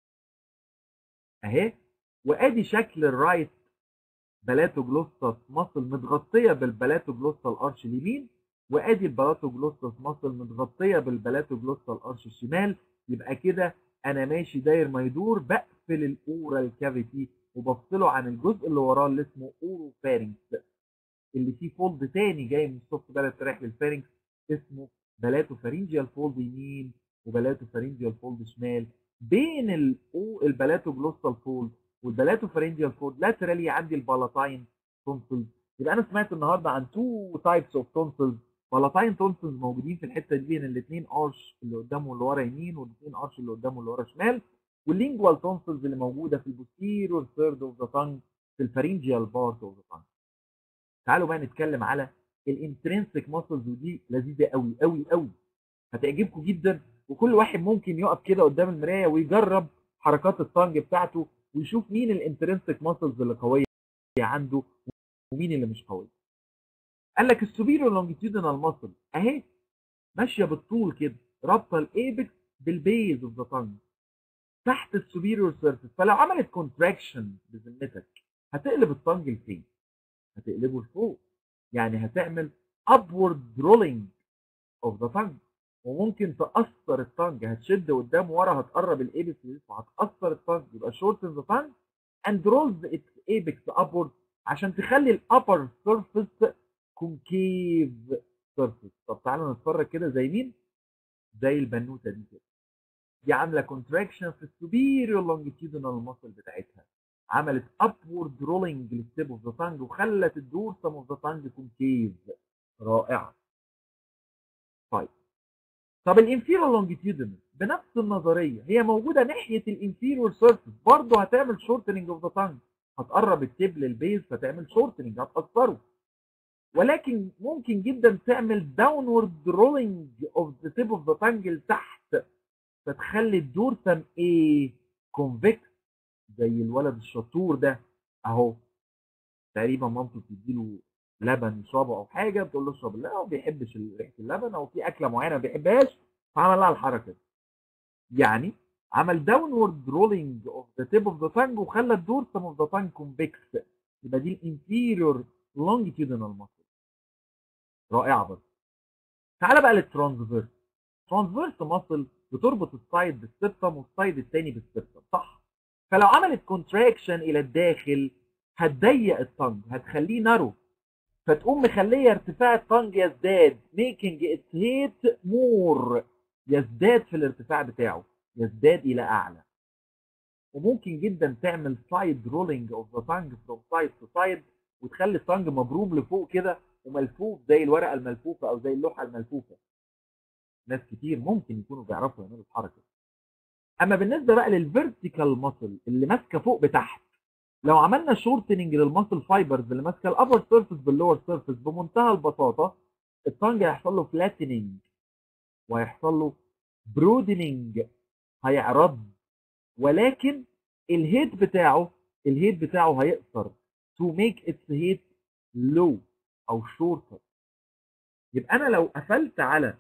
اهي وادي شكل الرايت بلاتوجلوستس ماسل متغطيه بالبلاتوجلوستال ارش اليمين وادي البلاتوجلوستس ماسل متغطيه بالبلاتوجلوستال ارش الشمال يبقى كده انا ماشي داير ما يدور بقفل الاورال كافيتي وبفصله عن الجزء اللي وراه اللي اسمه اورو فارينكس اللي فيه فولد تاني جاي من السوفت بلات رايح للفارينكس اسمه بلاتوفارينجيال فولد يمين وبلاتوفارينجيال فولد شمال بين الاو البلاتوجلوستال فولد والبلاتوفارينجيال فولد لاترالي عندي البالاتاين تونسلز يبقى انا سمعت النهارده عن تو تايبس اوف تونسلز بالاتاين تونسلز موجودين في الحته دي بين الاثنين ارش اللي قدامه واللي ورا يمين والاثنين ارش اللي قدامه واللي ورا شمال واللينجوال تونسلز اللي موجوده في البوستيريور ثيرد اوف ذا تانج في الفارينجيال بارت اوف ذا تانج تعالوا بقى نتكلم على الانترنسك ماسلز ودي لذيذه قوي قوي قوي هتعجبكم جدا وكل واحد ممكن يقف كده قدام المرايه ويجرب حركات التانج بتاعته ويشوف مين الانترنسك ماسلز اللي قويه عنده ومين اللي مش قويه قال لك السوبيريور لونجيتيودينال ماسل اهي ماشيه بالطول كده رابطه الايبكس بالبيز اوف ذا تانج تحت السوبيريور سيرفيس فلو عملت كونتراكشن بذمتك هتقلب التانج لفين؟ هتقلبه لفوق يعني هتعمل upward rolling of the tongue وممكن تأثر التانج هتشد قدام ورا هتقرب الايبكس وهتأثر التانج يبقى shorten the tongue and rolls its apex upward عشان تخلي الابر سيرفيس كونكيف سيرفيس طب تعالوا نتفرج كده زي مين؟ زي البنوته دي كده دي عامله كونتراكشن في السوبيريور لونجيتيودنال ماسل بتاعتها عملت ابورد رولينج للتيب اوف ذا تانج وخلت الدورسم اوف ذا تانج كونكيف رائعه طيب طب الانفيرور لونجيتيودنال بنفس النظريه هي موجوده ناحيه الانفيرور سيرفيس برضه هتعمل شورتنج اوف ذا تانج هتقرب التيب للبيز فتعمل شورتنج هتاثره ولكن ممكن جدا تعمل داونورد رولينج اوف ذا تيب اوف ذا تانج لتحت فتخلي الدورسم ايه كونفكس زي الولد الشطور ده اهو تقريبا مامته بتديله لبن يشربه او حاجه بتقول له اشرب لا هو ما بيحبش ريحه اللبن او في اكله معينه ما بيحبهاش فعمل لها الحركه دي يعني عمل داونورد رولينج اوف ذا تيب اوف ذا تانج وخلى الدورسم اوف ذا تانج كونفكس يبقى دي الانفيريور لونجيتيودنال ماسل رائعه برضه تعالى بقى للترانسفيرس ترانسفيرس ماسل بتربط السايد بالسبتم والسايد الثاني بالسبتم صح فلو عملت كونتراكشن الى الداخل هتضيق التنج هتخليه نارو فتقوم مخليه ارتفاع التنج يزداد ميكينج اتس هيت مور يزداد في الارتفاع بتاعه يزداد الى اعلى وممكن جدا تعمل سايد رولينج اوف ذا تانج فروم سايد تو سايد وتخلي التانج مبروم لفوق كده وملفوف زي الورقه الملفوفه او زي اللوحه الملفوفه ناس كتير ممكن يكونوا بيعرفوا يعملوا الحركه اما بالنسبه بقى للفيرتيكال ماسل اللي ماسكه فوق بتحت لو عملنا شورتنج للماسل فايبرز اللي ماسكه الابر سيرفيس باللور سيرفيس بمنتهى البساطه التانج هيحصل له فلاتننج وهيحصل له برودننج هيعرض ولكن الهيد بتاعه الهيد بتاعه هيقصر to make its head low او shorter يبقى انا لو قفلت على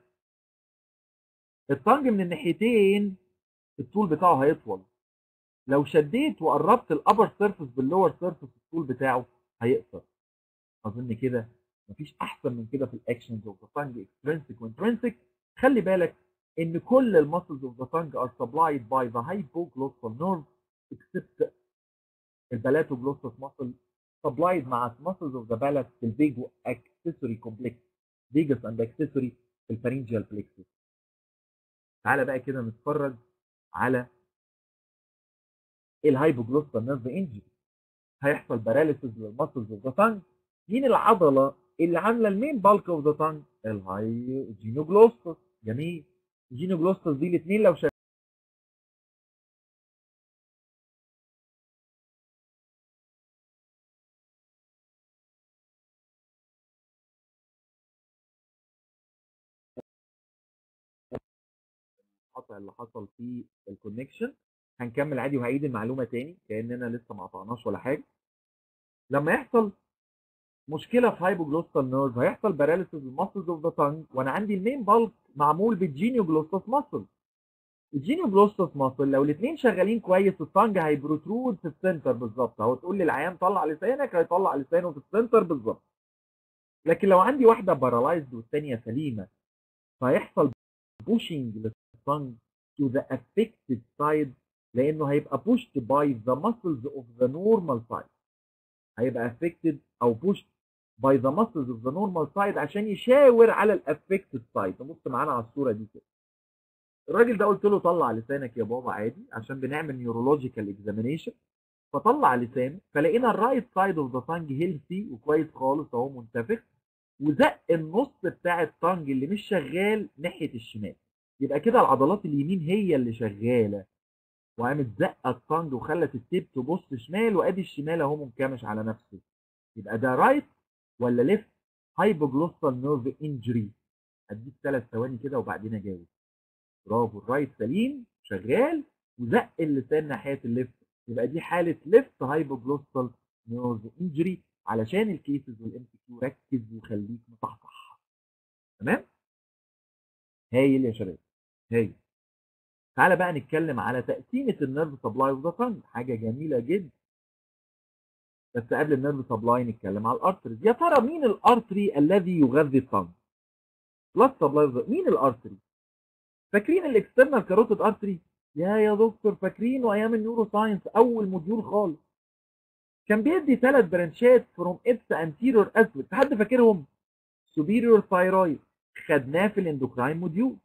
التانج من الناحيتين الطول بتاعه هيطول لو شديت وقربت الابر سيرفيس باللور سيرفيس الطول بتاعه هيقصر اظن كده مفيش احسن من كده في الاكشنز اوف ذا تانج اكسترنسك وانترنسك خلي بالك ان كل المسلز اوف ذا تانج ار سبلايد باي ذا hypoglossal nerve except البلاتوجلوسس muscle supplied مع muscles of the palate في الفيجو accessory complex فيجاس اند accessory في الفارنجيال plexus تعالى بقى كده نتفرج على الهايبوجلوسال نيرف انجري هيحصل باراليسيس للمسلز اوف ذا تانج مين العضله اللي عامله المين بالك اوف ذا تانج الهاي جينوجلوستس جميل الجينوجلوستس دي الاثنين لو شغالين القطع اللي حصل في الكونكشن هنكمل عادي وهعيد المعلومه تاني كاننا لسه ما قطعناش ولا حاجه لما يحصل مشكله في هايبوجلوستال نيرف هيحصل باراليسيس الماسلز اوف ذا تانج وانا عندي المين بالك معمول بالجينيوجلوستس ماسل الجينيوجلوستس ماسل لو الاثنين شغالين كويس التانج هيبروترود في السنتر بالظبط اهو تقول للعيان طلع لسانك هيطلع لسانه في السنتر بالظبط لكن لو عندي واحده بارالايزد والثانيه سليمه فهيحصل بوشنج للتانج to the affected side لانه هيبقى pushed by the muscles of the normal side هيبقى affected او pushed by the muscles of the normal side عشان يشاور على الافكتد سايد نبص معانا على الصوره دي كده الراجل ده قلت له طلع لسانك يا بابا عادي عشان بنعمل نيورولوجيكال اكزامينيشن فطلع لسانه فلقينا الرايت سايد اوف ذا تانج هيلثي وكويس خالص اهو منتفخ وزق النص بتاع التانج اللي مش شغال ناحيه الشمال يبقى كده العضلات اليمين هي اللي شغاله وقامت زقه التانج وخلت التيب تبص شمال وادي الشمال اهو منكمش على نفسه يبقى ده رايت ولا ليفت هايبوجلوسال نيرف انجري هديك ثلاث ثواني كده وبعدين اجاوب برافو الرايت سليم شغال وزق اللسان ناحيه الليفت يبقى دي حاله ليفت هايبوجلوسال نيرف انجري علشان الكيسز والام سي كيو ركز وخليك مصحصح تمام هايل يا شباب هايل تعالى بقى نتكلم على تقسيمه النيرف سبلاي اوف ذا تانج حاجه جميله جدا بس قبل النيرف سبلاي نتكلم على الارتريز يا ترى مين الارتري الذي يغذي التانج بلاد سبلاي مين الارتري فاكرين الاكسترنال كاروتيد ارتري يا يا دكتور فاكرينه ايام النيورو ساينس اول موديول خالص كان بيدي ثلاث برانشات فروم ابس انتيريور اسود حد فاكرهم سوبيريور ثايرويد خدناه في الاندوكراين موديول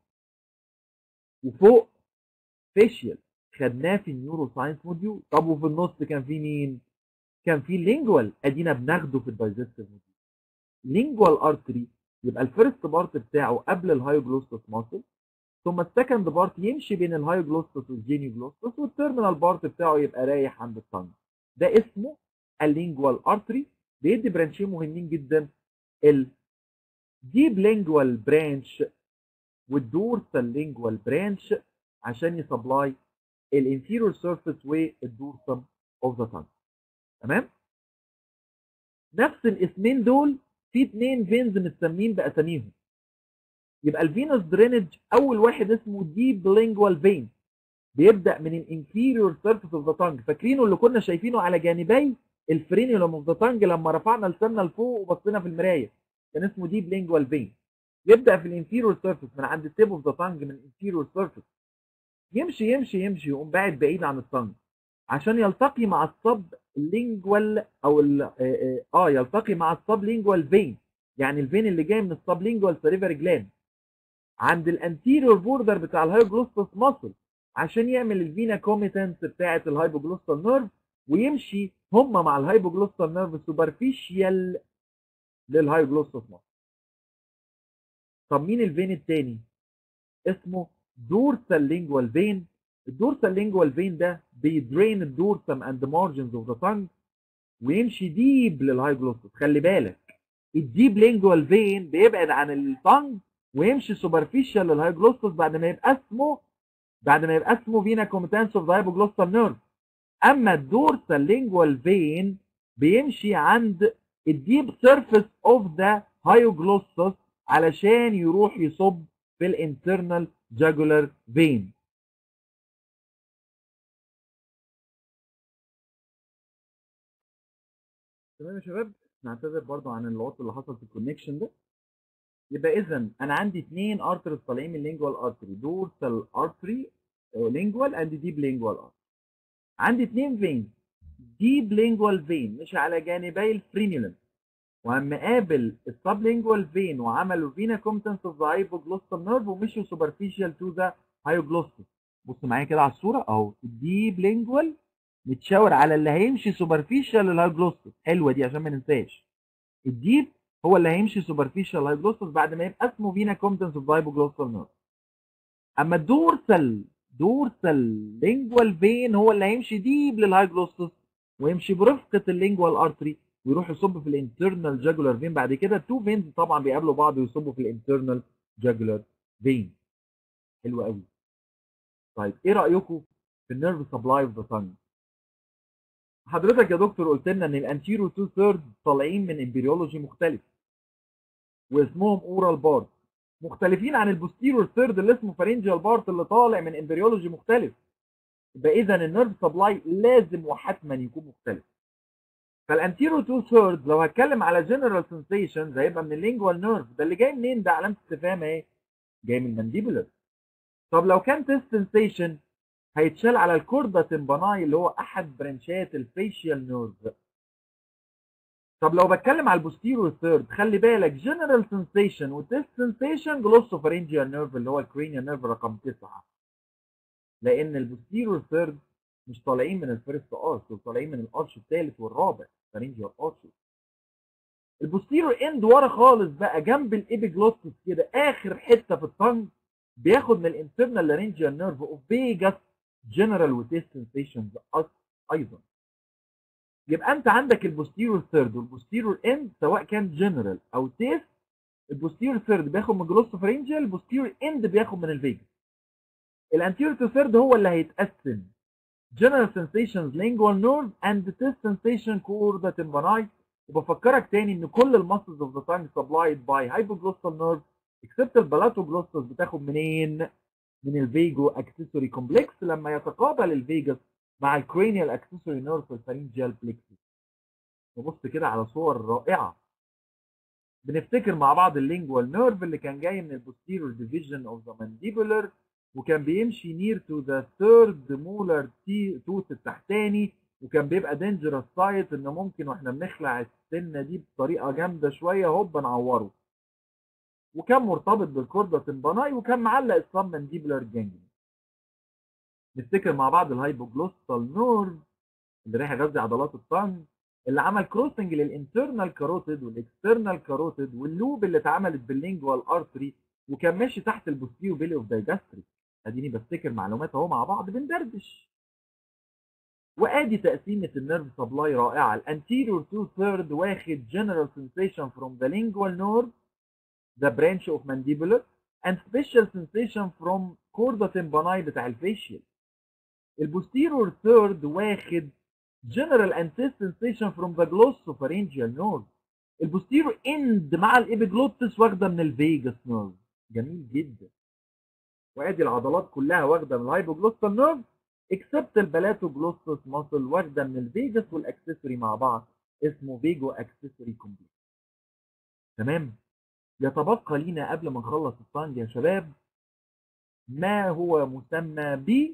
وفوق فيشيال خدناه في النيورو ساينس موديول طب وفي النص كان في مين كان في لينجوال ادينا بناخده في الدايجستيف موديول لينجوال ارتري يبقى الفيرست بارت بتاعه قبل الهايوجلوستس ماسل ثم السكند بارت يمشي بين الهايوجلوستس والجينيوجلوستس والتيرمينال بارت بتاعه يبقى رايح عند التنج ده اسمه اللينجوال ارتري بيدي برانشين مهمين جدا الديب لينجوال برانش والدورسال لينجوال برانش عشان يسبلاي الانفيرور سيرفيس والدورسم اوف ذا تانج تمام نفس الاسمين دول في اتنين فينز متسمين باساميهم يبقى الفينوس درينج اول واحد اسمه ديب لينجوال فين بيبدا من الانفيريور سيرفيس اوف ذا تانج فاكرينه اللي كنا شايفينه على جانبي الفرينيولم اوف ذا تانج لما رفعنا لساننا لفوق وبصينا في المرايه كان اسمه ديب لينجوال فين يبدا في الانفيريور سيرفيس من عند التيب اوف ذا تانج من الانفيريور سيرفيس يمشي يمشي يمشي يقوم باعد بعيد عن التانج عشان يلتقي مع السب لينجوال او ال اه, آه يلتقي مع السب لينجوال فين يعني الفين اللي جاي من السب لينجوال سيريفري جلاند عند الانتيريور بوردر بتاع الهايبوجلوستس ماسل عشان يعمل الفينا كوميتنس بتاعه الهايبوجلوستال نيرف ويمشي هم مع الهايبوجلوستال نيرف سوبرفيشال للهايبوجلوستس ماسل طب مين الفين التاني اسمه دورسال لينجوال فين الدورسال لينجوال فين ده بيدرين الدورسم اند مارجنز اوف ذا تانج ويمشي ديب للهايبوجلوستس خلي بالك الديب لينجوال فين بيبعد عن التانج ويمشي سوبرفيشال للهايبوجلوستس بعد ما يبقى اسمه بعد ما يبقى اسمه فينا كوميتانس اوف ذا هايبوجلوستال نيرف اما الدورسال لينجوال فين بيمشي عند الديب سيرفيس اوف ذا هايوجلوستس علشان يروح يصب في الانترنال جاجولار فين تمام يا شباب نعتذر برضو عن العطل اللي حصل في الكونكشن ده يبقى اذا انا عندي اثنين ارترز طالعين من اللينجوال ارتري دورسال ارتري لينجوال اند ديب لينجوال ارتري عندي اثنين فين ديب لينجوال فين مش على جانبي الفرينيولم واما قابل السب لينجوال فين وعملوا فينا كومتنس اوف ذا هايبوجلوستال نيرف ومشوا سوبرفيشال تو ذا هايوجلوستس بص معايا كده على الصوره اهو الديب لينجوال متشاور على اللي هيمشي سوبرفيشال للهايوجلوستس حلوه دي عشان ما ننساش الديب هو اللي هيمشي سوبرفيشال هايبوجلوستس بعد ما يبقى اسمه فينا كومتنس اوف هايبوجلوستال نيرف اما الدورسال دورسال لينجوال فين هو اللي هيمشي ديب للهايجلوستس ويمشي برفقه اللينجوال ارتري ويروح يصب في الانترنال جاجولار فين بعد كده التو فينز طبعا بيقابلوا بعض ويصبوا في الانترنال جاجولار فين حلو قوي طيب ايه رايكم في النيرف سبلاي اوف ذا تانج حضرتك يا دكتور قلت لنا ان الانتيرو تو ثيرد طالعين من امبريولوجي مختلف واسمهم اورال بارت مختلفين عن البوستيرور ثيرد اللي اسمه فارنجيال بارت اللي طالع من امبريولوجي مختلف يبقى اذا النيرف سبلاي لازم وحتما يكون مختلف فالانتيرو تو ثيرد لو هتكلم على جنرال سنسيشنز هيبقى من اللينجوال نيرف ده اللي جاي منين ده علامه استفهام اهي جاي من المانديبولر طب لو كان تيست سنسيشن هيتشال على الكوردا تمباناي اللي هو احد برانشات الفيشيال نيرف طب لو بتكلم على البوستيرور ثيرد خلي بالك جنرال سنسيشن وتيست سنسيشن جلوسوفارينجيال نيرف اللي هو الكرينيال نيرف رقم 9 لان البوستيرور ثيرد مش طالعين من الفيرست ارش دول طالعين من الارش الثالث والرابع فارينجيال ارش البوستيرور اند ورا خالص بقى جنب الابيجلوتس كده اخر حته في الطنج بياخد من الانترنال لارينجيال نيرف اوف فيجاس جنرال وتيست سنسيشنز ايضا يبقى انت عندك البوستيرور ثيرد والبوستيرور اند سواء كان جنرال او تيست البوستيرور ثيرد بياخد من جلوسوفارينجيال البوستيرور اند بياخد من الفيجاس الانتيرور تو ثيرد هو اللي هيتقسم general sensations lingual nerve and test sensation chorda tympani وبفكرك تاني ان كل المسلز اوف ذا tongue supplied by hypoglossal nerve except البلاتوجلوسس بتاخد منين؟ من الفيجو اكسسوري كومبلكس لما يتقابل الفيجاس مع الكرينيال اكسسوري نيرف في الفارنجيال بليكسس نبص كده على صور رائعه بنفتكر مع بعض اللينجوال نيرف اللي كان جاي من البوستيريور ديفيجن اوف ذا مانديبولر وكان بيمشي نير تو ذا ثيرد مولر توث التحتاني وكان بيبقى دينجرس سايت ان ممكن واحنا بنخلع السنه دي بطريقه جامده شويه هوب نعوره وكان مرتبط بالكوردا تمباناي وكان معلق الصم مانديبولار جانجلي نفتكر مع بعض الهايبوجلوستال نيرف اللي رايح يغذي عضلات الطنج اللي عمل كروسنج للانترنال كاروتيد والاكسترنال كاروتيد واللوب اللي اتعملت باللينجوال ارتري وكان ماشي تحت البوستيريو بيلي اوف دايجاستريك اديني بفتكر معلومات اهو مع بعض بندردش وادي تقسيمه النيرف سبلاي رائعه الانتيريور تو ثيرد واخد جنرال سensation from the lingual nerve the branch of mandibular and special sensation from chorda tympani بتاع الفيشيال البوستيريور ثيرد واخد general and sensation from the glossopharyngeal nerve البوستيريور اند مع الابيجلوتس واخده من الفيجاس نيرف جميل جدا وادي العضلات كلها واخده من الهايبوجلوستال نيرف اكسبت البلاتوجلوستس ماسل واخده من الفيجاس والاكسسوري مع بعض اسمه فيجو اكسسوري كومبلكس تمام يتبقى لينا قبل ما نخلص الطنج يا شباب ما هو مسمى ب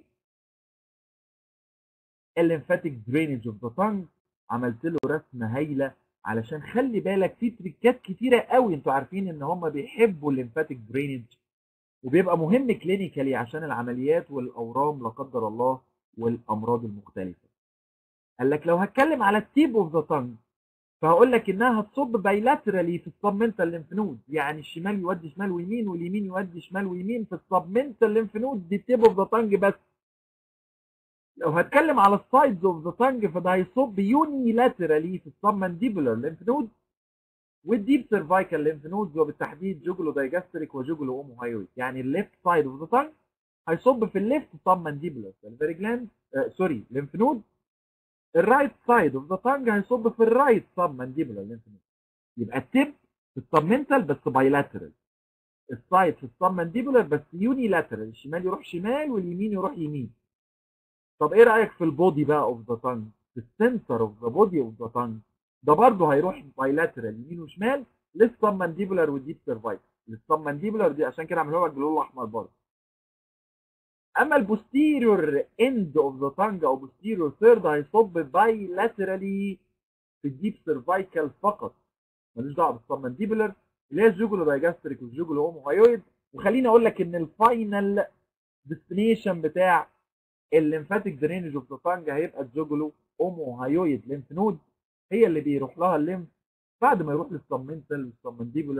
الليمفاتيك درينج اوف ذا تانج عملت له رسمه هايله علشان خلي بالك في تريكات كتيره قوي انتوا عارفين ان هم بيحبوا الليمفاتيك درينج وبيبقى مهم كلينيكالي عشان العمليات والاورام لا قدر الله والامراض المختلفه قال لك لو هتكلم على التيب اوف ذا تانج فهقول لك انها هتصب بايلاترالي في السبمنتال ليمف نود يعني الشمال يودي شمال ويمين واليمين يودي شمال ويمين في السبمنتال ليمف نود دي تيب اوف ذا تانج بس لو هتكلم على السايدز اوف ذا تانج فده هيصب يونيلاترالي في السبمنديبولار ليمف نود والديب سيرفايكال ليمف نودز وبالتحديد جوجلو دايجاستريك وجوجلو اوموهايويد يعني الليفت سايد اوف ذا تانج هيصب في الليفت سبمنديبولار سلفري جلاند آه سوري ليمف نود الرايت سايد اوف ذا تانج هيصب في الرايت سبمنديبولار ليمف نود يبقى التيب في السبمنتال بس بايلاترال السايد في السبمنديبولار بس يونيلاترال الشمال يروح شمال واليمين يروح يمين طب ايه رايك في البودي بقى اوف ذا تانج في السنتر اوف ذا بودي اوف ذا تانج ده برضه هيروح بايلاترال يمين وشمال للسبمنديبولار والديب سيرفايكال السبمنديبولار دي عشان كده عملوا لك باللون الاحمر برضه اما البوستيريور اند اوف ذا تانج او بوستيريور ثيرد هيصب بايلاترالي في الديب سيرفايكال فقط ملوش دعوه بالسبمنديبولار اللي هي الجوجلو دايجاستريك والجوجلو اوموهايويد وخليني اقول لك ان الفاينل ديستنيشن بتاع الليمفاتيك درينج اوف ذا تانج هيبقى الجوجلو اوموهايويد ليمف نود هي اللي بيروح لها الليمف بعد ما يروح للسبمنتال والسبمنديبولار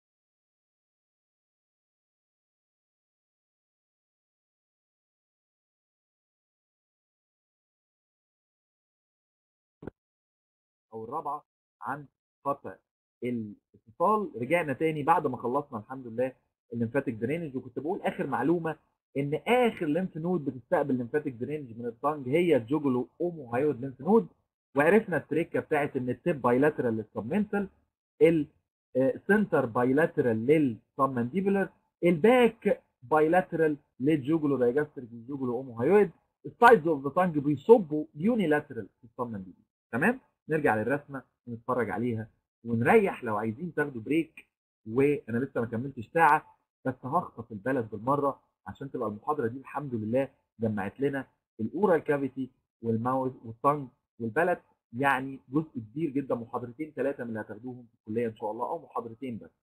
او الرابعه عن قطع الاتصال رجعنا تاني بعد ما خلصنا الحمد لله الليمفاتيك درينج وكنت بقول اخر معلومه ان اخر ليمف نود بتستقبل ليمفاتيك درينج من الطنج هي الجوجلو اوموهايود ليمف نود وعرفنا التريكه بتاعت ان التيب بايلاترال للسبمنتال السنتر بايلاترال للسبمنديبولار الباك بايلاترال للجوجلو دايجاستريك والجوجلو اوموهايود السايدز اوف ذا تانج بيصبوا يونيلاترال في السبمنديبولار تمام نرجع للرسمه ونتفرج عليها ونريح لو عايزين تاخدوا بريك وانا لسه ما كملتش ساعه بس هخطف البلد بالمره عشان تبقى المحاضره دي الحمد لله جمعت لنا الاورال كافيتي والماوث والتنج والبلد يعني جزء كبير جدا محاضرتين ثلاثه من اللي هتاخدوهم في الكليه ان شاء الله او محاضرتين بس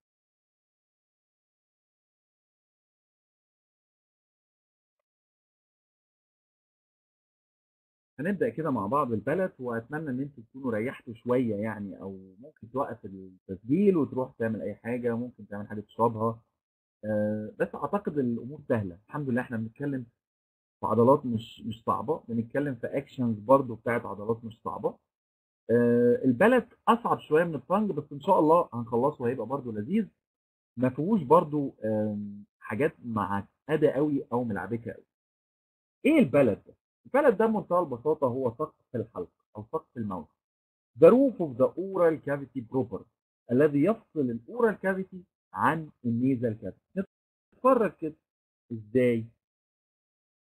هنبدا كده مع بعض البلد واتمنى ان انتوا تكونوا ريحتوا شويه يعني او ممكن توقف التسجيل وتروح تعمل اي حاجه ممكن تعمل حاجه تشربها آه بس اعتقد الامور سهله الحمد لله احنا بنتكلم في عضلات مش مش صعبه بنتكلم في اكشنز برضو بتاعت عضلات مش صعبه آه البلد اصعب شويه من الطنج بس ان شاء الله هنخلصه وهيبقى برضو لذيذ ما فيهوش برضو آه حاجات معقده قوي او ملعبكه قوي ايه البلد ده البلد ده بمنتهى البساطه هو سقف الحلق او سقف الموت the roof of the oral cavity proper الذي يفصل الاورال كافيتي عن النيزل كافيتي نتفرج كده ازاي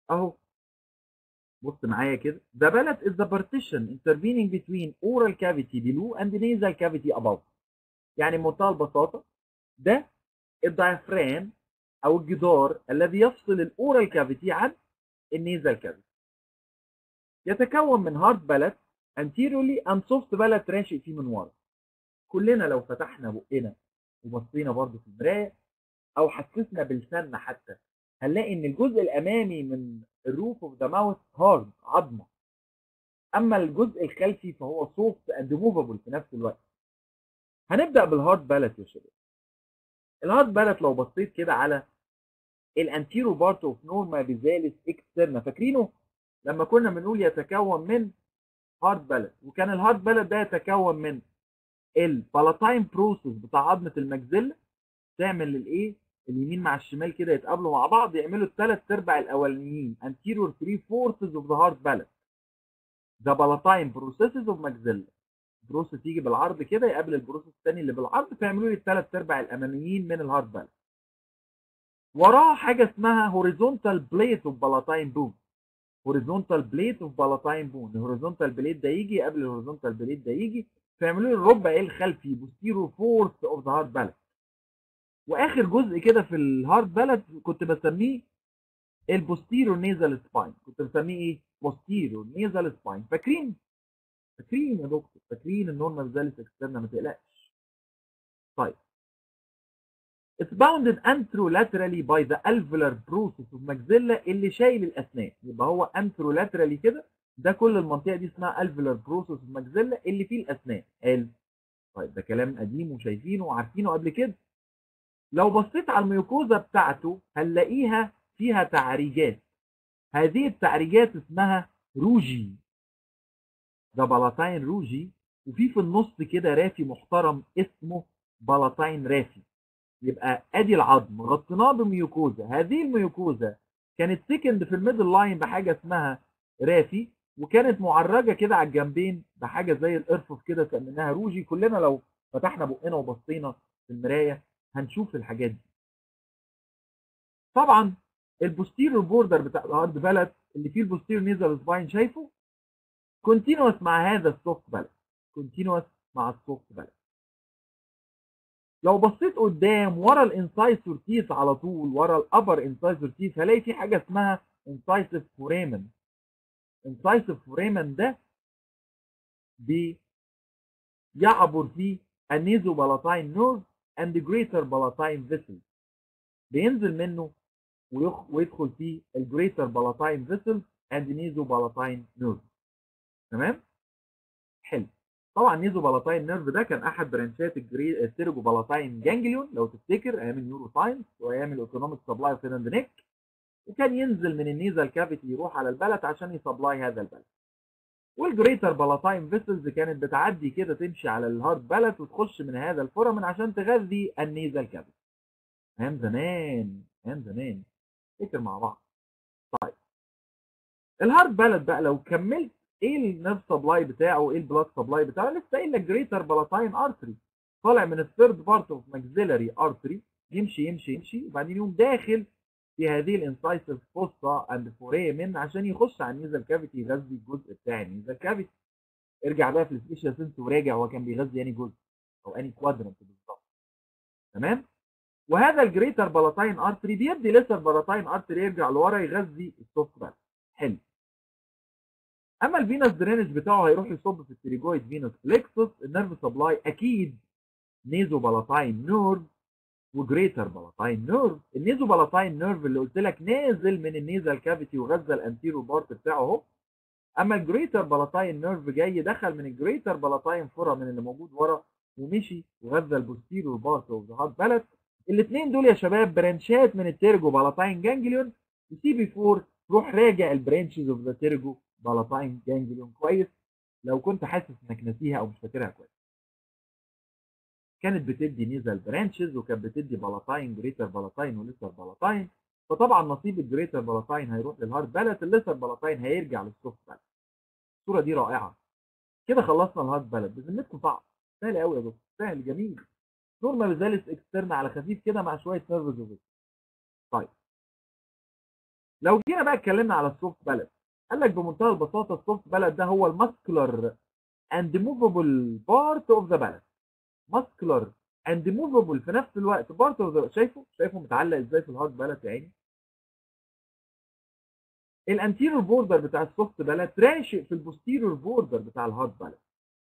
اهو بص معايا كده the palate is the partition intervening between oral cavity below and nasal cavity above يعني بمنتهى البساطه ده الدايفرام او الجدار الذي يفصل الاورال كافيتي عن النيزال كافيتي يتكون من هارد بالات anteriorly and soft بالات راشق فيه من ورا كلنا لو فتحنا بقنا وبصينا برضو في المرايه او حسسنا بلساننا حتى هنلاقي ان الجزء الامامي من الروف اوف ذا ماوث هارد عظمه اما الجزء الخلفي فهو سوفت اند موفابل في نفس الوقت هنبدا بالهارد بالات يا شباب الهارد بالات لو بصيت كده على الانتيرو بارت اوف نورما بيزالس اكسترنا فاكرينه لما كنا بنقول يتكون من هارد بالات وكان الهارد بالات ده يتكون من البالاتاين بروسيس بتاع عظمه المجزله تعمل الايه اليمين مع الشمال كده يتقابلوا مع بعض يعملوا الثلاث ارباع الاولانيين anterior three fourths of the hard palate the palatine processes of maxilla بروسيس يجي بالعرض كده يقابل البروسيس الثاني اللي بالعرض فيعملوا لي الثلاث ارباع الاماميين من الهارد بالات وراه حاجه اسمها horizontal plate of palatine bone horizontal plate of palatine bone الهوريزونتال بليت ده يجي يقابل الهوريزونتال بليت ده يجي فيعملوا لي الربع الخلفي posterior fourth of the hard palate واخر جزء كده في الهارد بالات كنت بسميه البوستيرو نيزال سباين كنت بسميه ايه بوستيرو نيزال سباين فاكرين فاكرين يا دكتور فاكرين النورمال زالس اكسترنا ما تقلقش طيب It's bounded anterolaterally by the alveolar process of maxilla اللي شايل الاسنان يبقى هو anterolaterally كده ده كل المنطقه دي اسمها alveolar process of maxilla اللي فيه الاسنان حلو طيب ده كلام قديم وشايفينه وعارفينه قبل كده لو بصيت على الميوكوزا بتاعته هنلاقيها فيها تعريجات هذه التعريجات اسمها روجي ده بلاتاين روجي وفي في النص كده رافي محترم اسمه بلاتاين رافي يبقى ادي العظم غطيناه بميوكوزا هذه الميوكوزا كانت سكند في الميدل لاين بحاجه اسمها رافي وكانت معرجه كده على الجنبين بحاجه زي الارفف كده سميناها روجي كلنا لو فتحنا بقنا وبصينا في المرايه هنشوف الحاجات دي طبعا البوستيريور بوردر بتاع الهارد بالات اللي فيه البوستيريور نيزل سباين شايفه كونتينوس مع هذا السوفت بالات كونتينوس مع السوفت بالات لو بصيت قدام ورا الانسايسور تيث على طول ورا الابر انسايسور تيث هلاقي في حاجه اسمها انسايسيف فوريمن انسايسيف فوريمن ده بيعبر فيه النيزو بالاتاين نيرف and greater palatine vessel بينزل منه ويخ... ويدخل فيه الجريتر palatine vessel and nasal palatine nerve تمام حلو طبعا نيزو بالاتاين نيرف ده كان احد برانشات الجري... السيرجو بالاتاين جانجليون لو تفتكر ايام النيورو ساينس وايام الاوتونوميك سبلاي اوف اند نيك وكان ينزل من النيزال كافيتي يروح على البلت عشان يسبلاي هذا البلت والجريتر بالاتاين فيسلز كانت بتعدي كده تمشي على الهارد بالات وتخش من هذا الفورامين عشان تغذي النيزال كافيتي ايام زمان ايام زمان فكر مع بعض طيب الهارد بالات بقى لو كملت ايه النيرف سبلاي بتاعه ايه البلاد سبلاي بتاعه لسه قايل لك جريتر بالاتاين ارتري طالع من الثيرد بارت اوف ماكسيلاري ارتري يمشي يمشي يمشي وبعدين يقوم داخل في هذه الانسايسيف فوسا اند فوريمن عشان يخش على النيزل كافيتي يغذي الجزء بتاع النيزل كافيتي ارجع بقى في السبيشال سنس وراجع هو كان بيغذي اني جزء او اني كوادرنت بالظبط تمام وهذا الجريتر بالاتاين ارتري بيدي لسر بالاتاين ارتري يرجع لورا يغذي السوفت بال حلو اما الفينوس درينج بتاعه هيروح يصب في التريجويد فينوس فليكسوس النيرف سبلاي اكيد نيزو بالاتاين نيرف وجريتر بالاتاين نيرف النيزو بالاتاين نيرف اللي قلت لك نازل من النيزال كافيتي وغذى الانتيرو بارت بتاعه اهو اما الجريتر بالاتاين نيرف جاي دخل من الجريتر بالاتاين فورامين اللي موجود ورا ومشي وغذى البوستيريور بارت اوف ذا هارت بالات الاثنين دول يا شباب برانشات من التيرجو بالاتاين جانجليون وسي بي 4 روح راجع البرانشز اوف ذا تيرجو بالاتاين جانجليون كويس لو كنت حاسس انك ناسيها او مش فاكرها كويس كانت بتدي نيزال برانشز وكانت بتدي بالاتاين جريتر بالاتاين وليسر بالاتاين فطبعا نصيب الجريتر بالاتاين هيروح للهارد بالات الليسر بالاتاين هيرجع للسوفت بالات الصوره دي رائعه كده خلصنا الهارد بالات بذمتكم صعب سهل قوي يا دكتور سهل جميل نورمال زالس اكسترن على خفيف كده مع شويه نيرفز طيب لو جينا بقى اتكلمنا على السوفت بالانس قال لك بمنتهى البساطه السوفت بالانس ده هو الماسكولار اند موفبل بارت اوف ذا بالانس ماسكولار اند موفبل في نفس الوقت بارت اوف ذا شايفه شايفه متعلق ازاي في الهارد بالانس يا عيني الانتيريور بوردر بتاع السوفت بالانس راشق في البوستيريور بوردر بتاع الهارد بالانس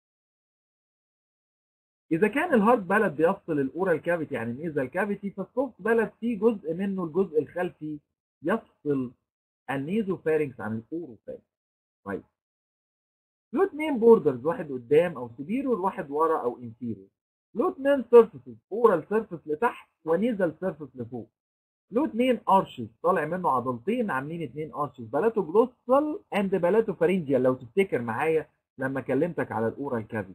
اذا كان الهارد بالانس بيفصل الاورال كافيتي عن النيزال كافيتي فالسوفت بالانس فيه جزء منه الجزء الخلفي يفصل النيزو فارنكس عن الاورو فارنكس طيب له اتنين بوردرز واحد قدام او سبيرور واحد ورا او انفيرور له اتنين سيرفيسز اورال سيرفيس لتحت ونيزل سيرفيس لفوق له اتنين ارشز طالع منه عضلتين عاملين اتنين ارشز بلاتو جلوسال اند بلاتو فارنجيال لو تفتكر معايا لما كلمتك على الاورال كافيتي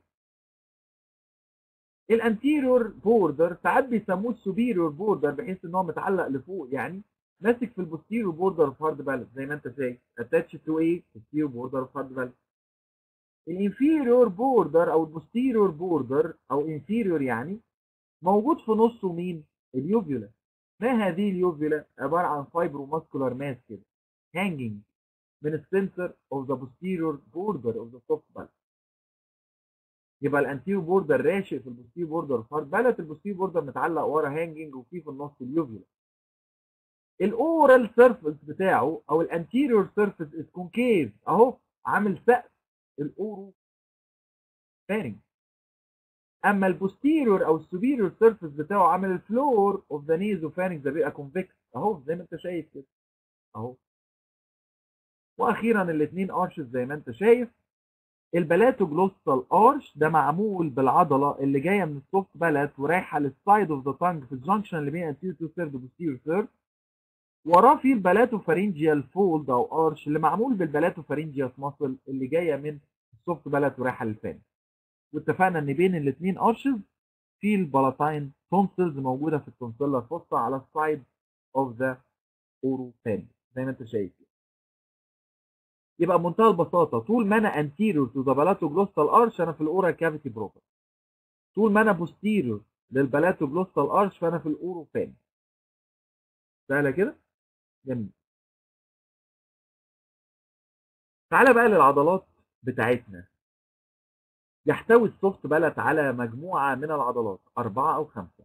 الانتيريور بوردر ساعات بيسموه السوبيريور بوردر بحيث ان هو متعلق لفوق يعني ماسك في البوستيريور بوردر اوف هارد بالانس زي ما انت شايف اتاتش تو ايه بوستيريور بوردر اوف هارد بالانس الانفيريور بوردر او البوستيريور بوردر او انفيريور يعني موجود في نصه مين اليوفيولا ما هذه اليوفيولا عباره عن فايبرو ماسكولار ماس كده هانجينج من السنتر اوف ذا بوستيريور بوردر اوف ذا سوفت بالانس يبقى الانتيريور بوردر راشق في البوستيريور بوردر اوف هارد بالانس البوستيريور بوردر متعلق ورا هانجينج وفيه في النص اليوفيولا الاورال سيرفيس بتاعه او الانتيريور سيرفيس از كونكيف اهو عامل سقف الاورو فارنج اما البوستيريور او السوبيريور سيرفيس بتاعه عامل الفلور اوف ذا نيزو فارنج ده بيبقى كونفكس اهو زي ما انت شايف كده اهو واخيرا الاثنين ارشز زي ما انت شايف البلاتو جلوستال ارش ده معمول بالعضله اللي جايه من السوفت بالات ورايحه للسايد اوف ذا تانج في الجنكشن اللي بين انتيريور تو ثيرد وبوستيريور ثيرد وراه في البلاتو فارنجيال فولد او ارش اللي معمول بالبلاتو فارنجيال ماسل اللي جايه من السوفت بالات ورايحه للفان واتفقنا ان بين الاثنين ارشز في البلاتاين تونسلز موجوده في التونسيلا الفصة على السايد اوف ذا اورو فان زي ما انت شايف يبقى بمنتهى البساطه طول ما انا انتيريور تو ذا بلاتو جلوستال ارش انا في الاورال كافيتي بروبر طول ما انا بوستيريور للبلاتو جلوستال ارش فانا في الاورو فان سهله كده جميل تعالى بقى للعضلات بتاعتنا يحتوي السوفت بلت على مجموعة من العضلات أربعة أو خمسة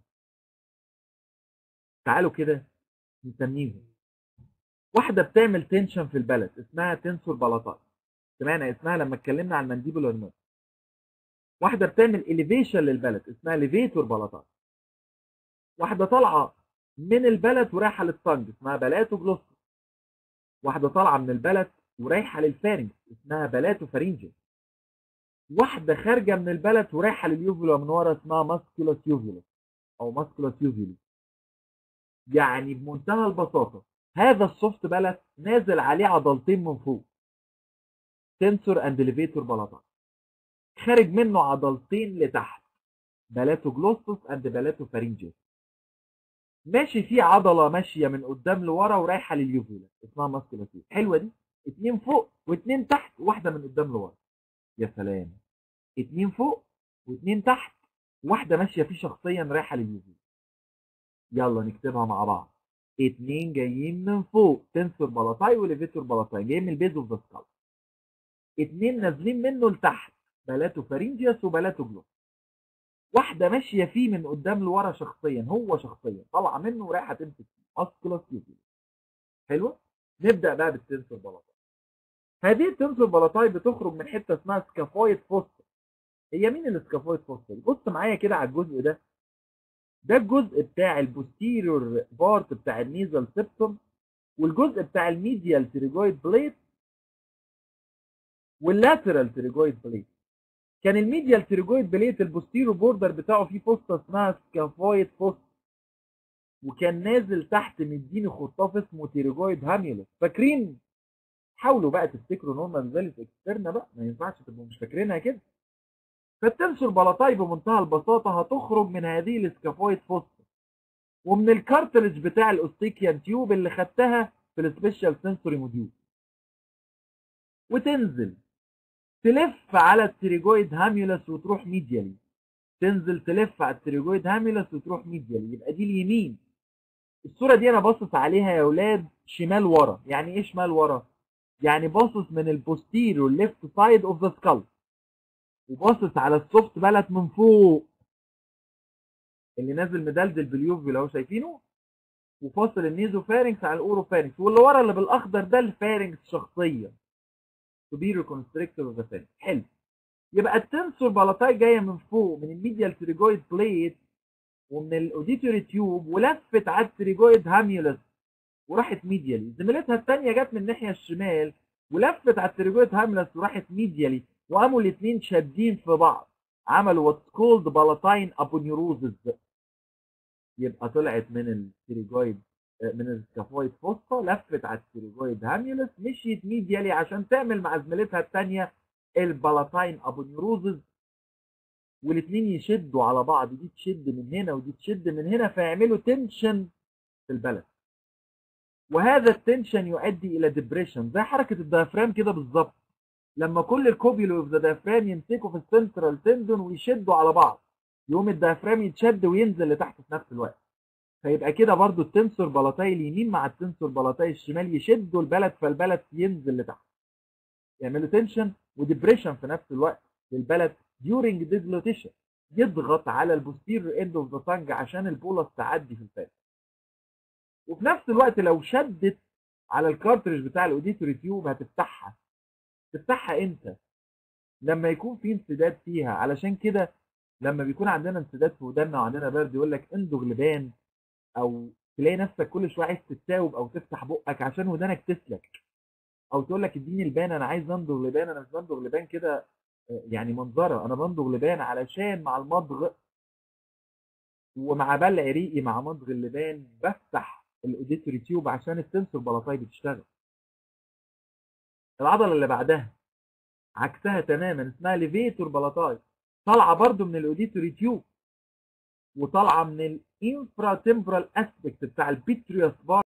تعالوا كده نسميهم واحدة بتعمل تنشن في البلد اسمها تنسور بلاطات سمعنا اسمها لما اتكلمنا عن المانديبولار نيرف واحدة بتعمل اليفيشن للبلد اسمها ليفيتور بلاطات واحدة طالعة من البلد ورايحة للطنج اسمها بلاتو جلوستر واحدة طالعة من البلد ورايحة للفارنج اسمها بلاتو فارنجل واحدة خارجة من البلد ورايحة لليوفيولا من ورا اسمها ماسكولاس يوفيولس أو ماسكولاس يوفيولي يعني بمنتهى البساطة هذا السوفت بلد نازل عليه عضلتين من فوق تنسور اند ليفيتور بلاطات خارج منه عضلتين لتحت بلاتو جلوستوس اند بلاتو فارنجيوس ماشي فيه عضلة ماشية من قدام لورا ورايحة لليوفيولا اسمها ماسكولاس حلوة دي اتنين فوق واتنين تحت وواحدة من قدام لورا يا سلام اتنين فوق واتنين تحت واحدة ماشية فيه شخصيا رايحة لليوفيولا يلا نكتبها مع بعض اتنين جايين من فوق تنسور بلاطاي وليفيتور بلاطاي جايين من البيز اوف ذا سكال اتنين نازلين منه لتحت بلاتو فارنجيوس وبلاتو جلوس واحدة ماشية فيه من قدام لورا شخصيا هو شخصيا طالعة منه ورايحة تمسك فيه اسكولاس يوفيولا حلوة؟ نبدأ بقى بالتنسور بلاطاي هذه التنسور بلاطاي بتخرج من حتة اسمها سكافويد فوستر هي مين السكافويد فوستر؟ بص معايا كده على الجزء ده ده الجزء بتاع البوستيريور بارت بتاع النيزل سيبتوم والجزء بتاع الميديال تريجويد بليت واللاترال تريجويد بليت كان الميديال تريجويد بليت البوستيريور بوردر بتاعه فيه فوسطه اسمها سكافويد فوست وكان نازل تحت مديني خطاف اسمه تيريجويد هاميولس فاكرين حاولوا بقى تفتكروا نورمال فاليس اكسترنا بقى ما ينفعش تبقوا مش فاكرينها كده فالتنسور بلاطاي بمنتهى البساطة هتخرج من هذه السكافويد فوسفور ومن الكارتلج بتاع الاوستيكيان تيوب اللي خدتها في السبيشال سنسوري موديول وتنزل تلف على التريجويد هاميولس وتروح ميديالي تنزل تلف على التريجويد هاميولس وتروح ميديالي يبقى دي اليمين الصوره دي انا باصص عليها يا اولاد شمال ورا يعني ايه شمال ورا يعني باصص من البوستيريور ليفت سايد اوف ذا سكال وباصص على السوفت بلت من فوق اللي نازل مدلدل باليوفي لو شايفينه وفاصل النيزو فارنكس على الاورو فارنكس واللي ورا اللي بالاخضر ده الفارنكس شخصيا سوبيريور كونستريكتور اوف ذا فارنكس حلو يبقى التنسور بالاتاي جايه من فوق من الميديال تريجويد بليت ومن الاوديتوري تيوب ولفت على التريجويد هاميولس وراحت ميديالي زميلتها الثانيه جت من الناحيه الشمال ولفت على التريجويد هاميولس وراحت ميديالي وقاموا الاثنين شادين في بعض عملوا واتس كولد بالاتاين ابونيوروزز يبقى طلعت من التريجويد من السكافويد فوسطا لفت على التريجويد هاميولس مشيت ميديالي عشان تعمل مع زميلتها الثانيه البالاتاين ابونيوروزز والاثنين يشدوا على بعض دي تشد من هنا ودي تشد من هنا فيعملوا تنشن في البلد وهذا التنشن يؤدي الى ديبريشن زي حركه الديافرام كده بالظبط لما كل الكوبيولو اوف ذا ديافرام يمسكوا في السنترال تندون ويشدوا على بعض يقوم الديافرام يتشد وينزل لتحت في نفس الوقت فيبقى كده برضو التنسور بلاطاي اليمين مع التنسور بلاطاي الشمال يشدوا البلد فالبلد ينزل لتحت يعملوا تنشن وديبريشن في نفس الوقت للبلد during deglutition يضغط على البوستير اند اوف ذا تانج عشان البولس تعدي في الفات وفي نفس الوقت لو شدت على الكارتريج بتاع الاوديتوري تيوب هتفتحها تفتحها امتى لما يكون في انسداد فيها علشان كده لما بيكون عندنا انسداد في ودنا وعندنا برد يقول لك اندغ لبان او تلاقي نفسك كل شويه عايز تتاوب او تفتح بقك عشان ودانك تسلك او تقول لك اديني البان انا عايز اندغ لبان انا مش بندغ لبان كده يعني منظره انا بندغ لبان علشان مع المضغ ومع بلع ريقي مع مضغ اللبان بفتح الاوديتوري تيوب عشان السنسور بلاطاي بتشتغل العضله اللي بعدها عكسها تماما اسمها ليفيتور بلاطاي طالعه برضو من الاوديتوري تيوب وطالعه من الانفرا تمبرال اسبكت بتاع البيتريوس بار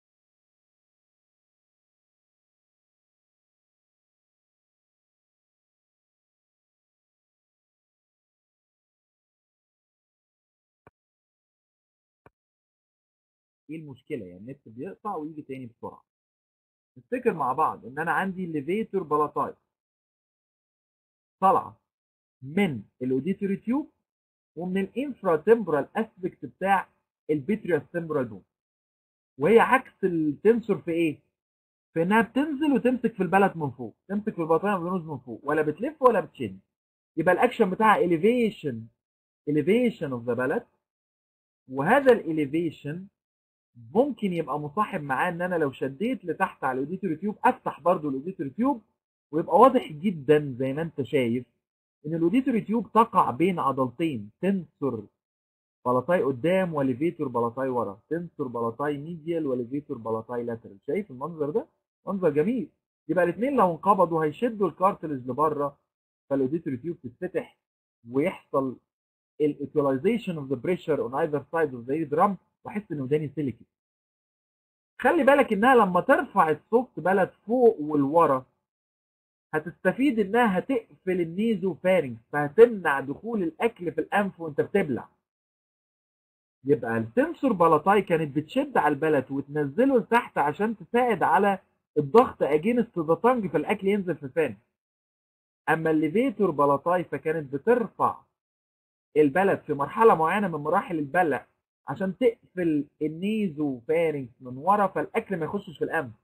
ايه المشكله يعني النت بيقطع ويجي تاني بسرعه نفتكر مع بعض ان انا عندي ليفيتور بلاطاي طالعه من الاوديتوري تيوب ومن الانفرا تمبرال اسبكت بتاع البيتريوس تمبرال بون وهي عكس التنسور في ايه؟ في انها بتنزل وتمسك في البلد من فوق تمسك في البطانه من فوق ولا بتلف ولا بتشد يبقى الاكشن بتاعها elevation elevation of the بلد وهذا الاليفيشن ممكن يبقى مصاحب معاه ان انا لو شديت لتحت على الاوديتوري تيوب افتح برضو الاوديتوري تيوب ويبقى واضح جدا زي ما انت شايف ان الاوديتوري تيوب تقع بين عضلتين تنسور بلاطاي قدام وليفيتور بلاطاي ورا تنسور بلاطاي ميديال وليفيتور بلاطاي لاترال شايف المنظر ده منظر جميل يبقى الاثنين لو انقبضوا هيشدوا الكارتلج لبره فالاوديتوري تيوب تتفتح ويحصل الايكولايزيشن اوف ذا بريشر اون ايذر سايد اوف ذا اير درام واحس ان وداني سيليكي خلي بالك انها لما ترفع السوفت بلد فوق والورا هتستفيد انها هتقفل النيزو فارنج فهتمنع دخول الاكل في الانف وانت بتبلع يبقى السنسور بلاطاي كانت بتشد على البلد وتنزله لتحت عشان تساعد على الضغط اجينست ذا تانج فالاكل ينزل في الفم اما الليفيتور بلاطاي فكانت بترفع البلد في مرحله معينه من مراحل البلع عشان تقفل النيزو فارنكس من ورا فالاكل ما يخشش في الانف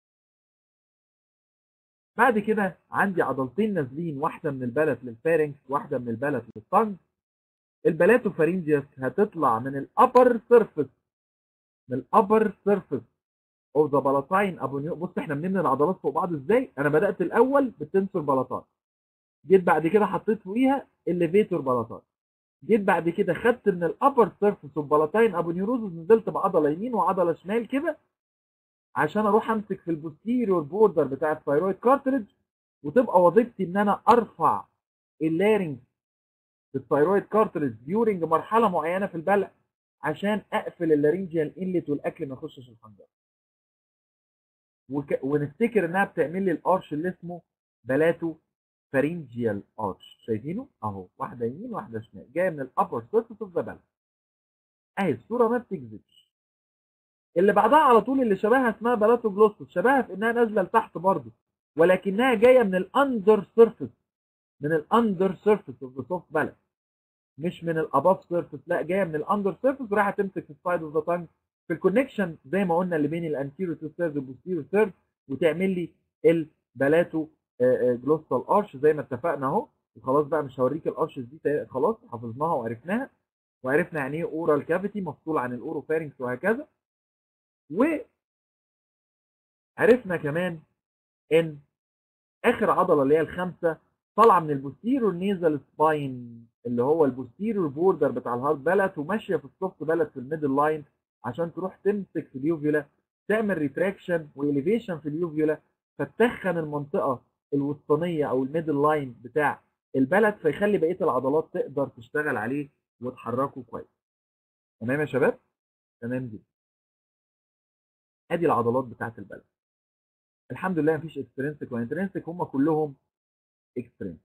بعد كده عندي عضلتين نازلين واحده من البلد للفارنكس واحده من البلد للطنج البلاتوفارينجيوس هتطلع من الابر سيرفيس من الابر سيرفيس اوف ذا بلاتاين ابونيو بص احنا بنبني العضلات فوق بعض ازاي انا بدات الاول بالتنسور بلاطاي جيت بعد كده حطيت فوقيها الليفيتور بلاطاي جيت بعد كده خدت من الابر سيرفيس اوف بلاتاين ابونيوروزس نزلت بعضله يمين وعضله شمال كده عشان اروح امسك في البوستيريور بوردر بتاع الثايرويد كارتريج وتبقى وظيفتي ان انا ارفع اللارنج في الثايرويد كارتريج ديورنج مرحله معينه في البلع عشان اقفل اللارنجيال انلت والاكل ما يخشش الحنجره وك... ونفتكر انها بتعمل لي الارش اللي اسمه بلاتو فارينجيال ارش شايفينه اهو واحده يمين واحده شمال جايه من الابر سيرفيس اوف ذا بلد اهي الصوره ما بتكذبش اللي بعدها على طول اللي شبهها اسمها بلاتوجلوسس شبهها في انها نازله لتحت برضه ولكنها جايه من الاندر سيرفيس من الاندر سيرفيس اوف ذا سوفت بالانس مش من الاباف سيرفيس لا جايه من الاندر سيرفيس ورايحه تمسك في السايد اوف ذا تانج في الكونكشن زي ما قلنا اللي بين الانتيريور تو ثيرد والبوستيريور ثيرد وتعمل لي البلاتو جلوسال ارش زي ما اتفقنا اهو وخلاص بقى مش هوريك الارشز دي خلاص حفظناها وعرفناها وعرفنا يعني ايه اورال كافيتي مفصول عن الاوروفارينكس وهكذا وعرفنا كمان ان اخر عضله اللي هي الخامسه طالعه من البوستيريور نيزل سباين اللي هو البوستيريور بوردر بتاع الهارد بالات وماشيه في السوفت بالات في الميدل لاين عشان تروح تمسك في اليوفيولا تعمل ريتراكشن واليفيشن في اليوفيولا فتخن المنطقه الوسطانيه او الميدل لاين بتاع البلد فيخلي بقيه العضلات تقدر تشتغل عليه وتحركه كويس تمام يا شباب تمام جدا ادي العضلات بتاعت البلد الحمد لله مفيش اكسترنسك وانترنسك هم كلهم اكسترنسك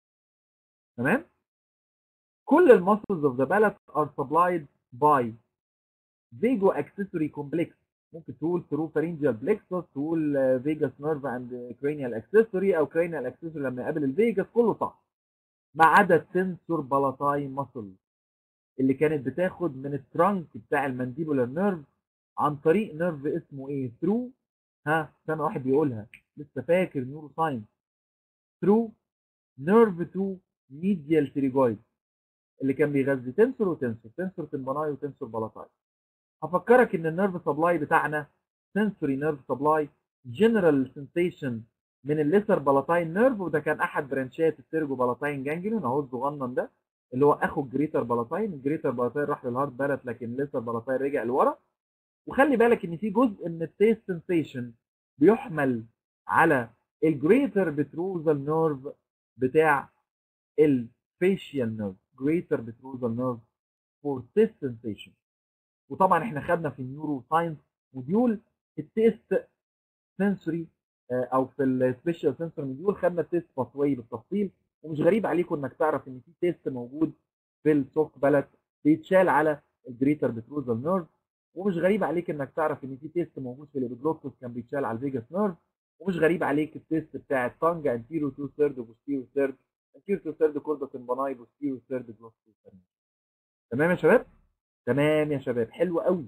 تمام كل المسلز اوف ذا بالات ار سبلايد باي فيجو اكسسوري كومبلكس ممكن تقول ثرو فارينجيال بلكسس تقول فيجاس نيرف اند كرينيال اكسسوري او كرينيال اكسسوري لما يقابل الفيجاس كله صح ما عدا السنسور بالاتاي ماسل اللي كانت بتاخد من الترانك بتاع المانديبولار نيرف عن طريق نيرف اسمه ايه ثرو ها سنه واحد بيقولها لسه فاكر نيورو ساينس ثرو نيرف تو ميديال تريجويد اللي كان بيغذي تنسور وتنسور تنسور تمباناي وتنسور بالاتاي هفكرك ان النيرف سبلاي بتاعنا سنسوري نيرف سبلاي جنرال سنسيشن من الليسر بالاتاين نيرف وده كان احد برانشات السيرجو بالاتاين جانجليون اهو الصغنن ده اللي هو اخو الجريتر بالاتاين الجريتر بالاتاين راح للهارد بالات لكن الليسر بالاتاين رجع لورا وخلي بالك ان في جزء من التيست سنسيشن بيحمل على الجريتر بتروزال نيرف بتاع الفيشيال نيرف جريتر بتروزال نيرف فور تيست سنسيشن وطبعا احنا خدنا في النيورو ساينس موديول التيست سنسوري او في السبيشال سنسور موديول خدنا التيست باثواي بالتفصيل ومش غريب عليكم انك تعرف ان في تيست موجود في السوفت بالات بيتشال على الجريتر بتروزال نيرف ومش غريب عليك انك تعرف ان في تيست موجود في الابيجلوتس كان بيتشال على الفيجاس نيرف ومش غريب عليك التيست بتاع التانج انتيرو تو ثيرد وبوستيرو ثيرد انتيرو تو ثيرد كوردا تمباناي بوستيرو ثيرد جلوس تمام يا شباب تمام يا شباب حلو قوي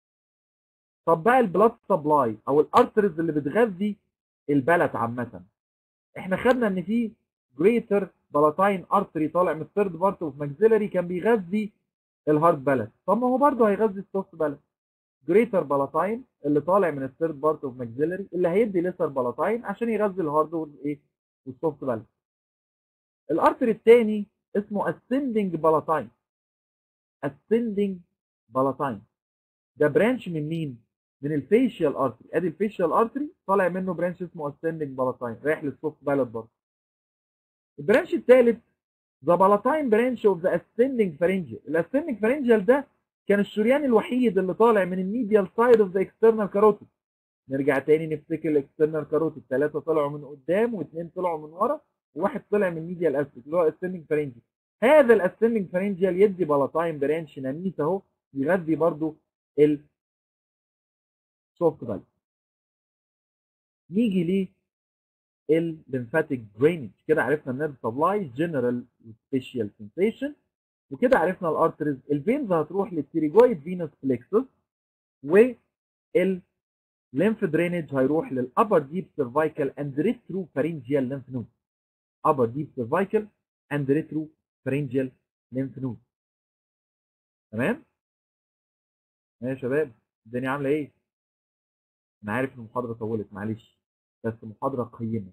طب بقى البلاد سبلاي او الارترز اللي بتغذي البلد عامه احنا خدنا ان في جريتر بلاتاين ارتري طالع من الثيرد بارت اوف ماكسيلري كان بيغذي الهارد بلد طب ما هو برضه هيغذي السوفت بلد جريتر بلاتاين اللي طالع من الثيرد بارت اوف ماكسيلري اللي هيدي ليسر بلاتاين عشان يغذي الهارد والايه والسوفت بلد الارتري الثاني اسمه اسندنج بلاتاين اسندنج بلاتاين ده برانش من مين من الفيشيال ارتري ادي الفيشيال ارتري طالع منه برانش اسمه اسندنج بلاتاين رايح للسوفت بالات برضه البرانش الثالث ذا بلاتاين برانش اوف ذا اسندنج فارنجيال الاسندنج فارنجيال ده كان الشريان الوحيد اللي طالع من الميديال سايد اوف ذا اكسترنال كاروتيد نرجع تاني نفتكر الاكسترنال كاروتيد ثلاثه طلعوا من قدام واثنين طلعوا من ورا وواحد طلع من الميديال اسفل اللي هو اسندنج فارنجيال هذا الاسندنج فارنجيال يدي بلاتاين برانش نانيت اهو يغذي برضو ال سوفت بالانس نيجي ليه الليمفاتيك درينج كده عرفنا النيرف سبلاي جنرال سبيشال سنسيشن وكده عرفنا الارتريز الفينز هتروح للتيريجويد فينوس بلكسس والليمف درينج هيروح للابر ديب سيرفايكال اند ريترو فارنجيال ليمف نود upper deep cervical and retropharyngeal lymph node تمام يا شباب الدنيا عامله ايه انا عارف ان المحاضره طولت معلش بس محاضره قيمه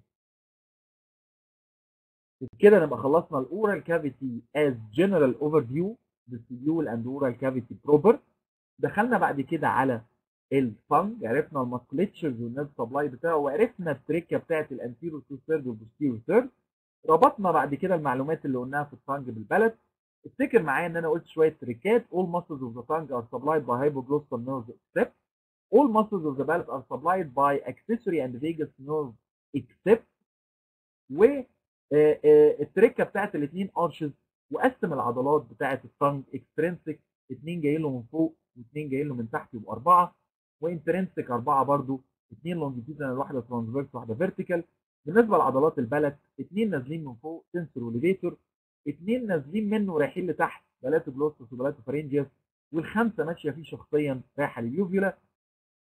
كده نبقى خلصنا الاورال كافيتي as general overview vestibule and oral cavity proper دخلنا بعد كده على الفنج عرفنا الماسكليتشرز والنيرف سبلاي بتاعه وعرفنا التريكه بتاعت الانتيرو تو ثيرد والبوستيرو ثيرد ربطنا بعد كده المعلومات اللي قلناها في الفنج بالبلد افتكر معايا ان انا قلت شويه تريكات all muscles of the tongue are supplied by hypoglossal nerves except all muscles of the palate are supplied by accessory and vagus nerve except و التريكه بتاعت الاثنين ارشز وقسم العضلات بتاعت التانج اكسترنسك اثنين جايين له من فوق واثنين جايين له من تحت يبقوا اربعه وانترنسك اربعه برضو اثنين لونجيتيودنال واحده ترانسفيرس واحده فيرتيكال بالنسبه لعضلات البلد اثنين نازلين من فوق سنسور وليفيتور اثنين نازلين منه رايحين لتحت بلاتو جلوسوس وبلاتو فارينجيوس والخمسه ماشيه فيه شخصيا رايحه لليوفيولا